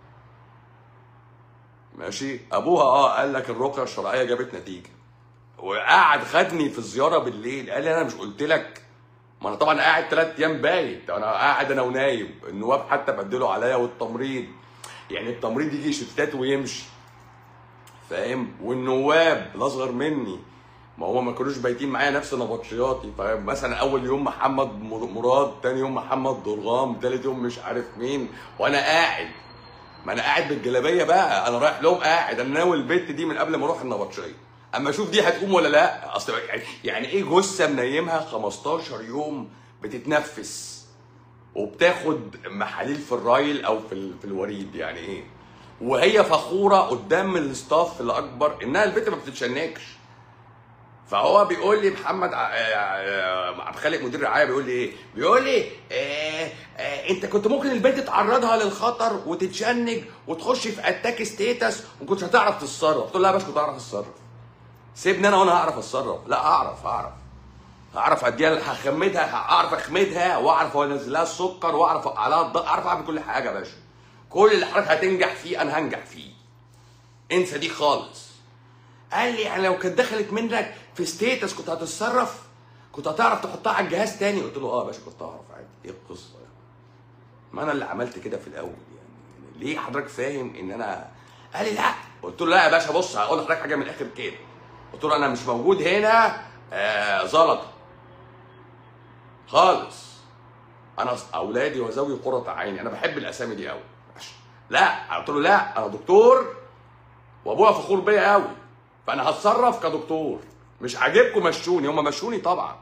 S1: ماشي ابوها اه قال لك الرقيه الشرعيه جابت نتيجه وقعد خدني في الزياره بالليل قال لي انا مش قلت لك ما انا طبعا قاعد ثلاث ايام بايت انا قاعد انا ونايم النواب حتى بدلوا عليا والتمريض يعني التمريض يجي شفتات ويمشي فاهم والنواب الاصغر مني ما هو ما كانوش بايتين معايا نفس نبطشياتي فمثلا اول يوم محمد مراد تاني يوم محمد درغام تالت يوم مش عارف مين وانا قاعد ما انا قاعد بالجلابيه بقى انا رايح لهم قاعد انا ناوي البت دي من قبل ما اروح النبطشيه اما اشوف دي هتقوم ولا لا اصل يعني, يعني ايه جثه منيمها 15 يوم بتتنفس وبتاخد محاليل في الرايل او في ال- في الوريد يعني ايه وهي فخوره قدام الستاف الاكبر انها البت ما بتتشنكش فهو بيقول لي محمد ع- آه، عبد الخالق مدير الرعايه بيقول لي ايه؟ بيقول لي آه آه انت كنت ممكن البنت تعرضها للخطر وتتشنج وتخش في اتاك ستيتس وما كنتش هتعرف تتصرف، قلت له لا يا باشا كنت هعرف اتصرف. سيبني انا وانا هعرف اتصرف، لا اعرف اعرف. هعرف اديها هخمدها هعرف اخمدها واعرف انزل لها السكر واعرف عليها الضغط اعرف اعمل كل حاجه يا باشا. كل اللي حضرتك هتنجح فيه انا هنجح فيه. انسى دي خالص. قال لي يعني لو كانت دخلت منك في ستيتس كنت هتتصرف كنت هتعرف تحطها على الجهاز تاني قلت له اه يا باشا كنت اعرف عادي ايه القصه يعني ما انا اللي عملت كده في الاول يعني ليه حضرتك فاهم ان انا قال لي لا قلت له لا يا باشا بص هقول لحضرتك حاجه من الاخر كده قلت له انا مش موجود هنا آه زلطه خالص انا أص- اولادي وزوجي قرة عيني انا بحب الاسامي دي قوي لا قلت له لا انا دكتور وابويا فخور بيا قوي فانا هتصرف كدكتور مش عاجبكم مشوني هم مشوني طبعا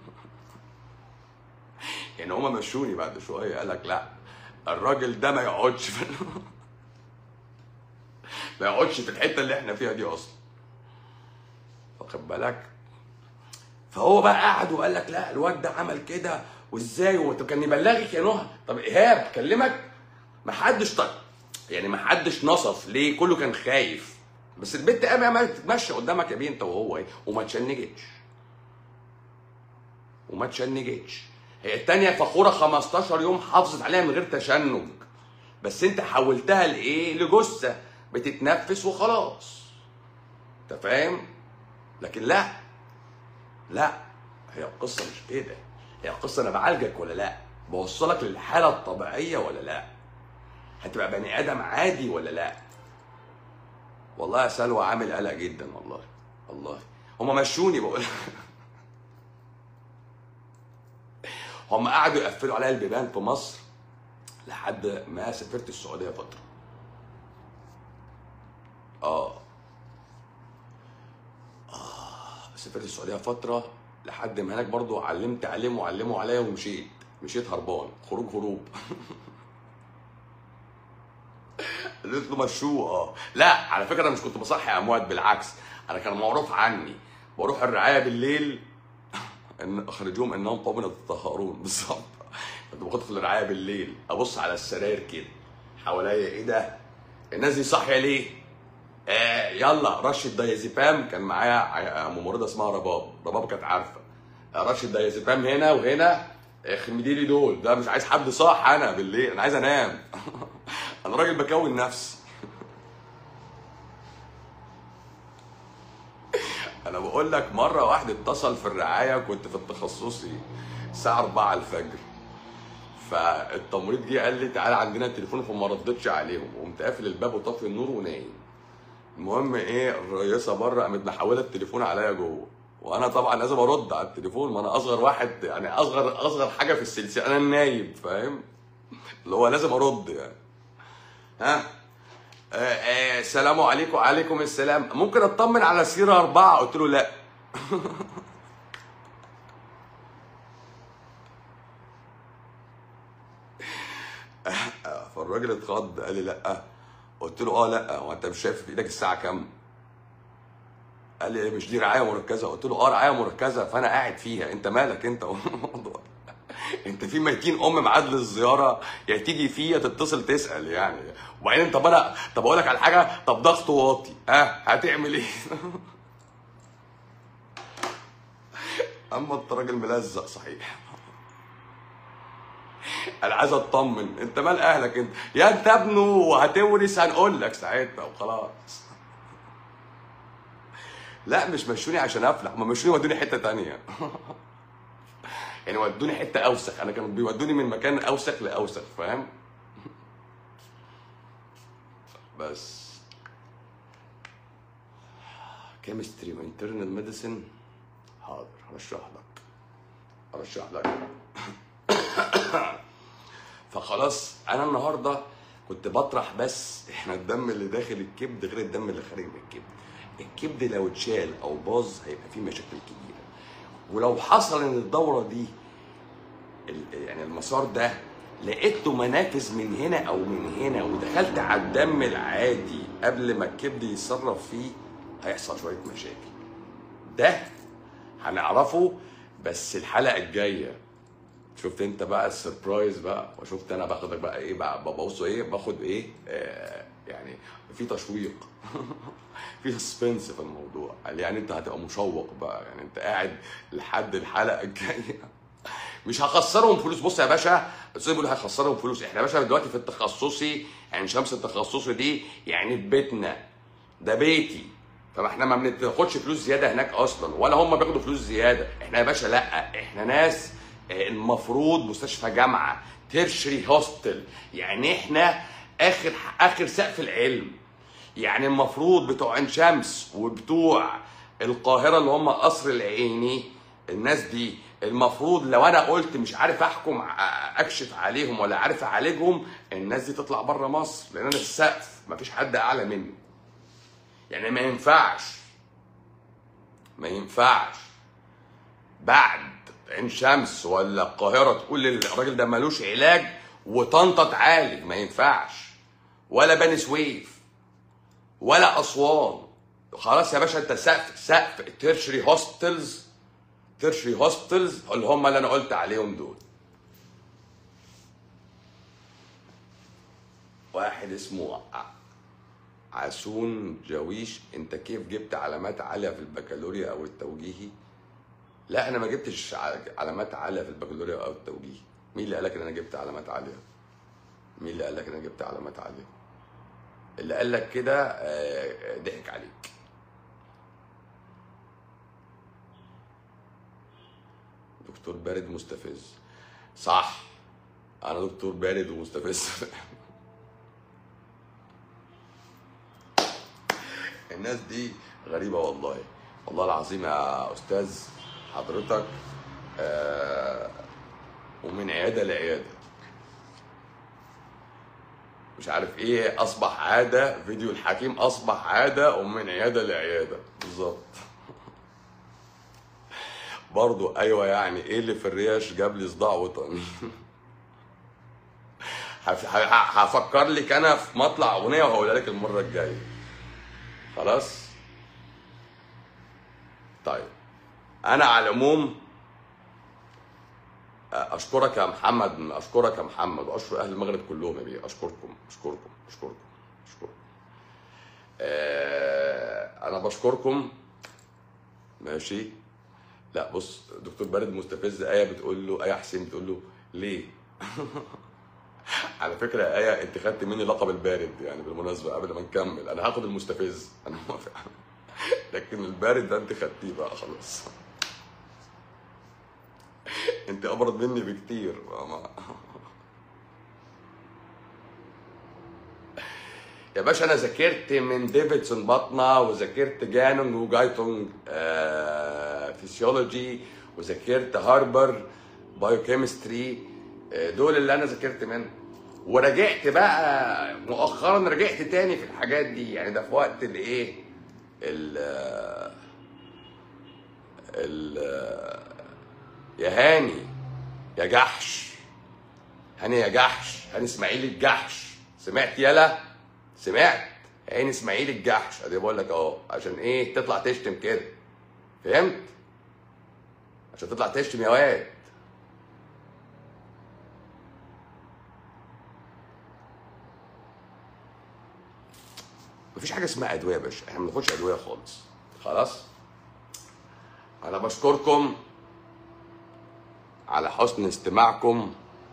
S1: يعني هم مشوني بعد شويه قال لك لا الراجل ده ما يقعدش في ما يقعدش في الحته اللي احنا فيها دي اصلا واخد بالك فهو بقى قعد وقال لك لا الواد ده عمل كده وازاي وانت كان يبلغك يا نهى طب ايهاب كلمك ما حدش طيب يعني ما حدش نصف ليه كله كان خايف بس البنت قامت عمالة تتمشى قدامك يا بيه انت وهو ايه وما تشنجتش وما تشنجتش هي التانية فخورة 15 يوم حافظت عليها من غير تشنج بس انت حولتها لايه لجثة بتتنفس وخلاص انت فاهم لكن لا لا هي القصة مش كده هي القصة انا بعالجك ولا لا بوصلك للحالة الطبيعية ولا لا هتبقى بني ادم عادي ولا لا والله يا سلوى عامل قلق جدا والله والله هما مشوني بقول هم قعدوا يقفلوا عليا البيبان في مصر لحد ما سافرت السعوديه فتره اه اه سافرت السعوديه فتره لحد ما هناك برضو علمت علموا علموا عليا ومشيت مشيت هربان خروج هروب قلت له مشوه اه لا على فكره انا مش كنت بصحي اموات بالعكس انا كان معروف عني بروح الرعايه بالليل ان اخرجوهم انهم قوم يتطهرون بالظبط كنت بدخل الرعايه بالليل ابص على السراير كده حواليا ايه ده الناس دي صاحيه ليه آه يلا رشه دايزيبام كان معايا ع- ممرضه اسمها رباب رباب كانت عارفه آه، رشه دايزيبام هنا وهنا آه، خمدي لي دول ده مش عايز حد صاح انا بالليل انا عايز انام انا راجل بكون نفسي انا بقول لك مره واحد اتصل في الرعايه كنت في التخصصي الساعه 4 الفجر فالتمريض جه قال لي تعالى عندنا التليفون فما ردتش عليهم وقمت قافل الباب وطافي النور ونايم المهم ايه الرئيسه بره قامت محوله التليفون عليا جوه وانا طبعا لازم ارد على التليفون ما انا اصغر واحد يعني اصغر اصغر حاجه في السلسله انا النايب فاهم اللي هو لازم ارد يعني ها آه آه السلام عليكم وعليكم السلام ممكن اطمن على سيره اربعه قلت له لا فالراجل اتخض قال لي لا قلت له اه لا هو انت مش شايف في ايدك الساعه كام قال لي مش دي رعايه مركزه قلت له اه رعايه مركزه فانا قاعد فيها انت مالك انت والموضوع انت في ميتين ام ميعاد للزياره يا تيجي فيه يا تتصل تسال يعني وبعدين طب انا طب اقول لك على حاجه طب ضغطه واطي ها هتعمل ايه اما انت راجل ملزق صحيح انا عايز اطمن انت مال اهلك انت يا انت ابنه وهتورث هنقول لك ساعتها وخلاص لا مش مشوني عشان افلح ما مشوني ودوني حته تانية يعني ودوني حته اوسخ انا كانوا بيودوني من مكان اوسخ لاوسخ فاهم بس كيمستري وانترنال ميديسن حاضر هرشح لك هرشح لك فخلاص انا النهارده كنت بطرح بس احنا الدم اللي داخل الكبد غير الدم اللي خارج من الكبد الكبد لو اتشال او باظ هيبقى فيه مشاكل كبيره ولو حصل ان الدوره دي ال- يعني المسار ده لقيته منافذ من هنا او من هنا ودخلت على الدم العادي قبل ما الكبد يتصرف فيه هيحصل شويه مشاكل ده هنعرفه بس الحلقه الجايه شفت انت بقى السربرايز بقى وشفت انا باخدك بقى ايه بقى ببص ايه باخد ايه آه يعني في تشويق في سسبنس في الموضوع قال يعني انت هتبقى مشوق بقى يعني انت قاعد لحد الحلقه الجايه مش هخسرهم فلوس بص يا باشا الاستاذ بيقول هخسرهم فلوس احنا يا باشا دلوقتي في التخصصي يعني شمس التخصصي دي يعني في بيتنا ده بيتي فما احنا ما بناخدش فلوس زياده هناك اصلا ولا هم بياخدوا فلوس زياده احنا يا باشا لا احنا ناس آه، المفروض مستشفى جامعه تيرشري هوستل يعني احنا اخر اخر سقف العلم يعني المفروض بتوع عين شمس وبتوع القاهره اللي هم قصر العيني الناس دي المفروض لو انا قلت مش عارف احكم ع- اكشف عليهم ولا عارف اعالجهم الناس دي تطلع بره مصر لان انا السقف مفيش حد اعلى مني يعني ما ينفعش ما ينفعش بعد عين شمس ولا القاهره تقول للراجل ده ملوش علاج وطنطا تعالج ما ينفعش ولا بني سويف ولا اسوان خلاص يا باشا انت سقف سقف التيرشري هوستلز تيرشري هوستلز اللي هم اللي انا قلت عليهم دول واحد اسمه ع- عسون جويش انت كيف جبت علامات عاليه في البكالوريا او التوجيهي لا انا ما جبتش ع- علامات عاليه في البكالوريا او التوجيهي مين اللي قالك ان انا جبت علامات عاليه مين اللي قالك ان انا جبت علامات عاليه اللي قال لك كده آه، آه، ضحك عليك دكتور بارد مستفز صح انا دكتور بارد ومستفز الناس دي غريبة والله والله العظيم يا أستاذ حضرتك آه ومن عيادة لعيادة مش عارف ايه أصبح عادة فيديو الحكيم أصبح عادة ومن عيادة لعيادة بالظبط برضو أيوة يعني ايه اللي في الريش جاب لي صداع وطني هف- ه- ه- هفكر لك أنا في مطلع أغنية وهقولها لك المرة الجاية خلاص طيب انا على العموم اشكرك يا محمد اشكرك يا محمد واشكر اهل المغرب كلهم يا بيه اشكركم اشكركم اشكركم اشكركم آه انا بشكركم ماشي لا بص دكتور بارد مستفز ايه بتقول له ايه حسين بتقول له ليه على فكره يا ايه انت خدت مني لقب البارد يعني بالمناسبه قبل ما نكمل انا هاخد المستفز انا موافق لكن البارد ده انت خدتيه بقى خلاص انت ابرد مني بكتير ما- يا باشا انا ذاكرت من ديفيدسون بطنه وذاكرت جانونج وجايتونج آه فيسيولوجي وذاكرت هاربر بايوكيمستري آه دول اللي انا ذاكرت منهم ورجعت بقى مؤخرا رجعت تاني في الحاجات دي يعني ده في وقت الايه ال ال يا هاني يا جحش هاني يا جحش هاني اسماعيل الجحش سمعت يلا سمعت هاني اسماعيل الجحش ادي بقول لك اهو عشان ايه تطلع تشتم كده فهمت عشان تطلع تشتم يا واد مفيش حاجه اسمها ادويه يا باشا احنا ما بناخدش ادويه خالص خلاص انا بشكركم على حسن استماعكم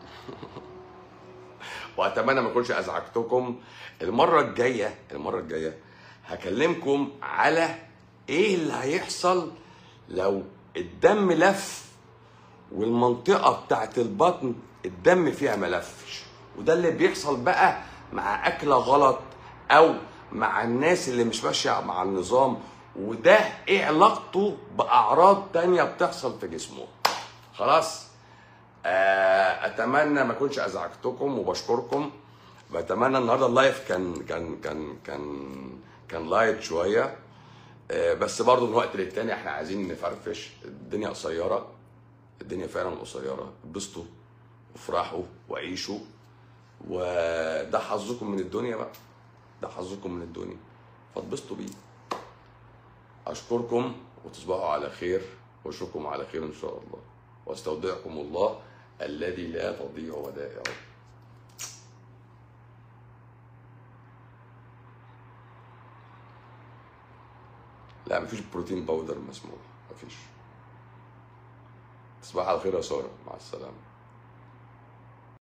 S1: واتمنى ما اكونش ازعجتكم المره الجايه المره الجايه هكلمكم على ايه اللي هيحصل لو الدم لف والمنطقه بتاعت البطن الدم فيها ما لفش وده اللي بيحصل بقى مع اكله غلط او مع الناس اللي مش ماشيه مع النظام وده ايه علاقته باعراض تانية بتحصل في جسمه خلاص آه، اتمنى ما اكونش ازعجتكم وبشكركم بتمنى النهارده اللايف كان كان كان كان كان لايت شويه آه، بس برضه من وقت للتاني احنا عايزين نفرفش الدنيا قصيره الدنيا فعلا قصيره اتبسطوا وافرحوا وعيشوا وده حظكم من الدنيا بقى ده حظكم من الدنيا فاتبسطوا بيه اشكركم وتصبحوا على خير واشوفكم على خير ان شاء الله واستودعكم الله الذي لا تضيع ودائعه لا مفيش بروتين باودر مسموح مفيش تصبح على خير يا ساره مع السلامه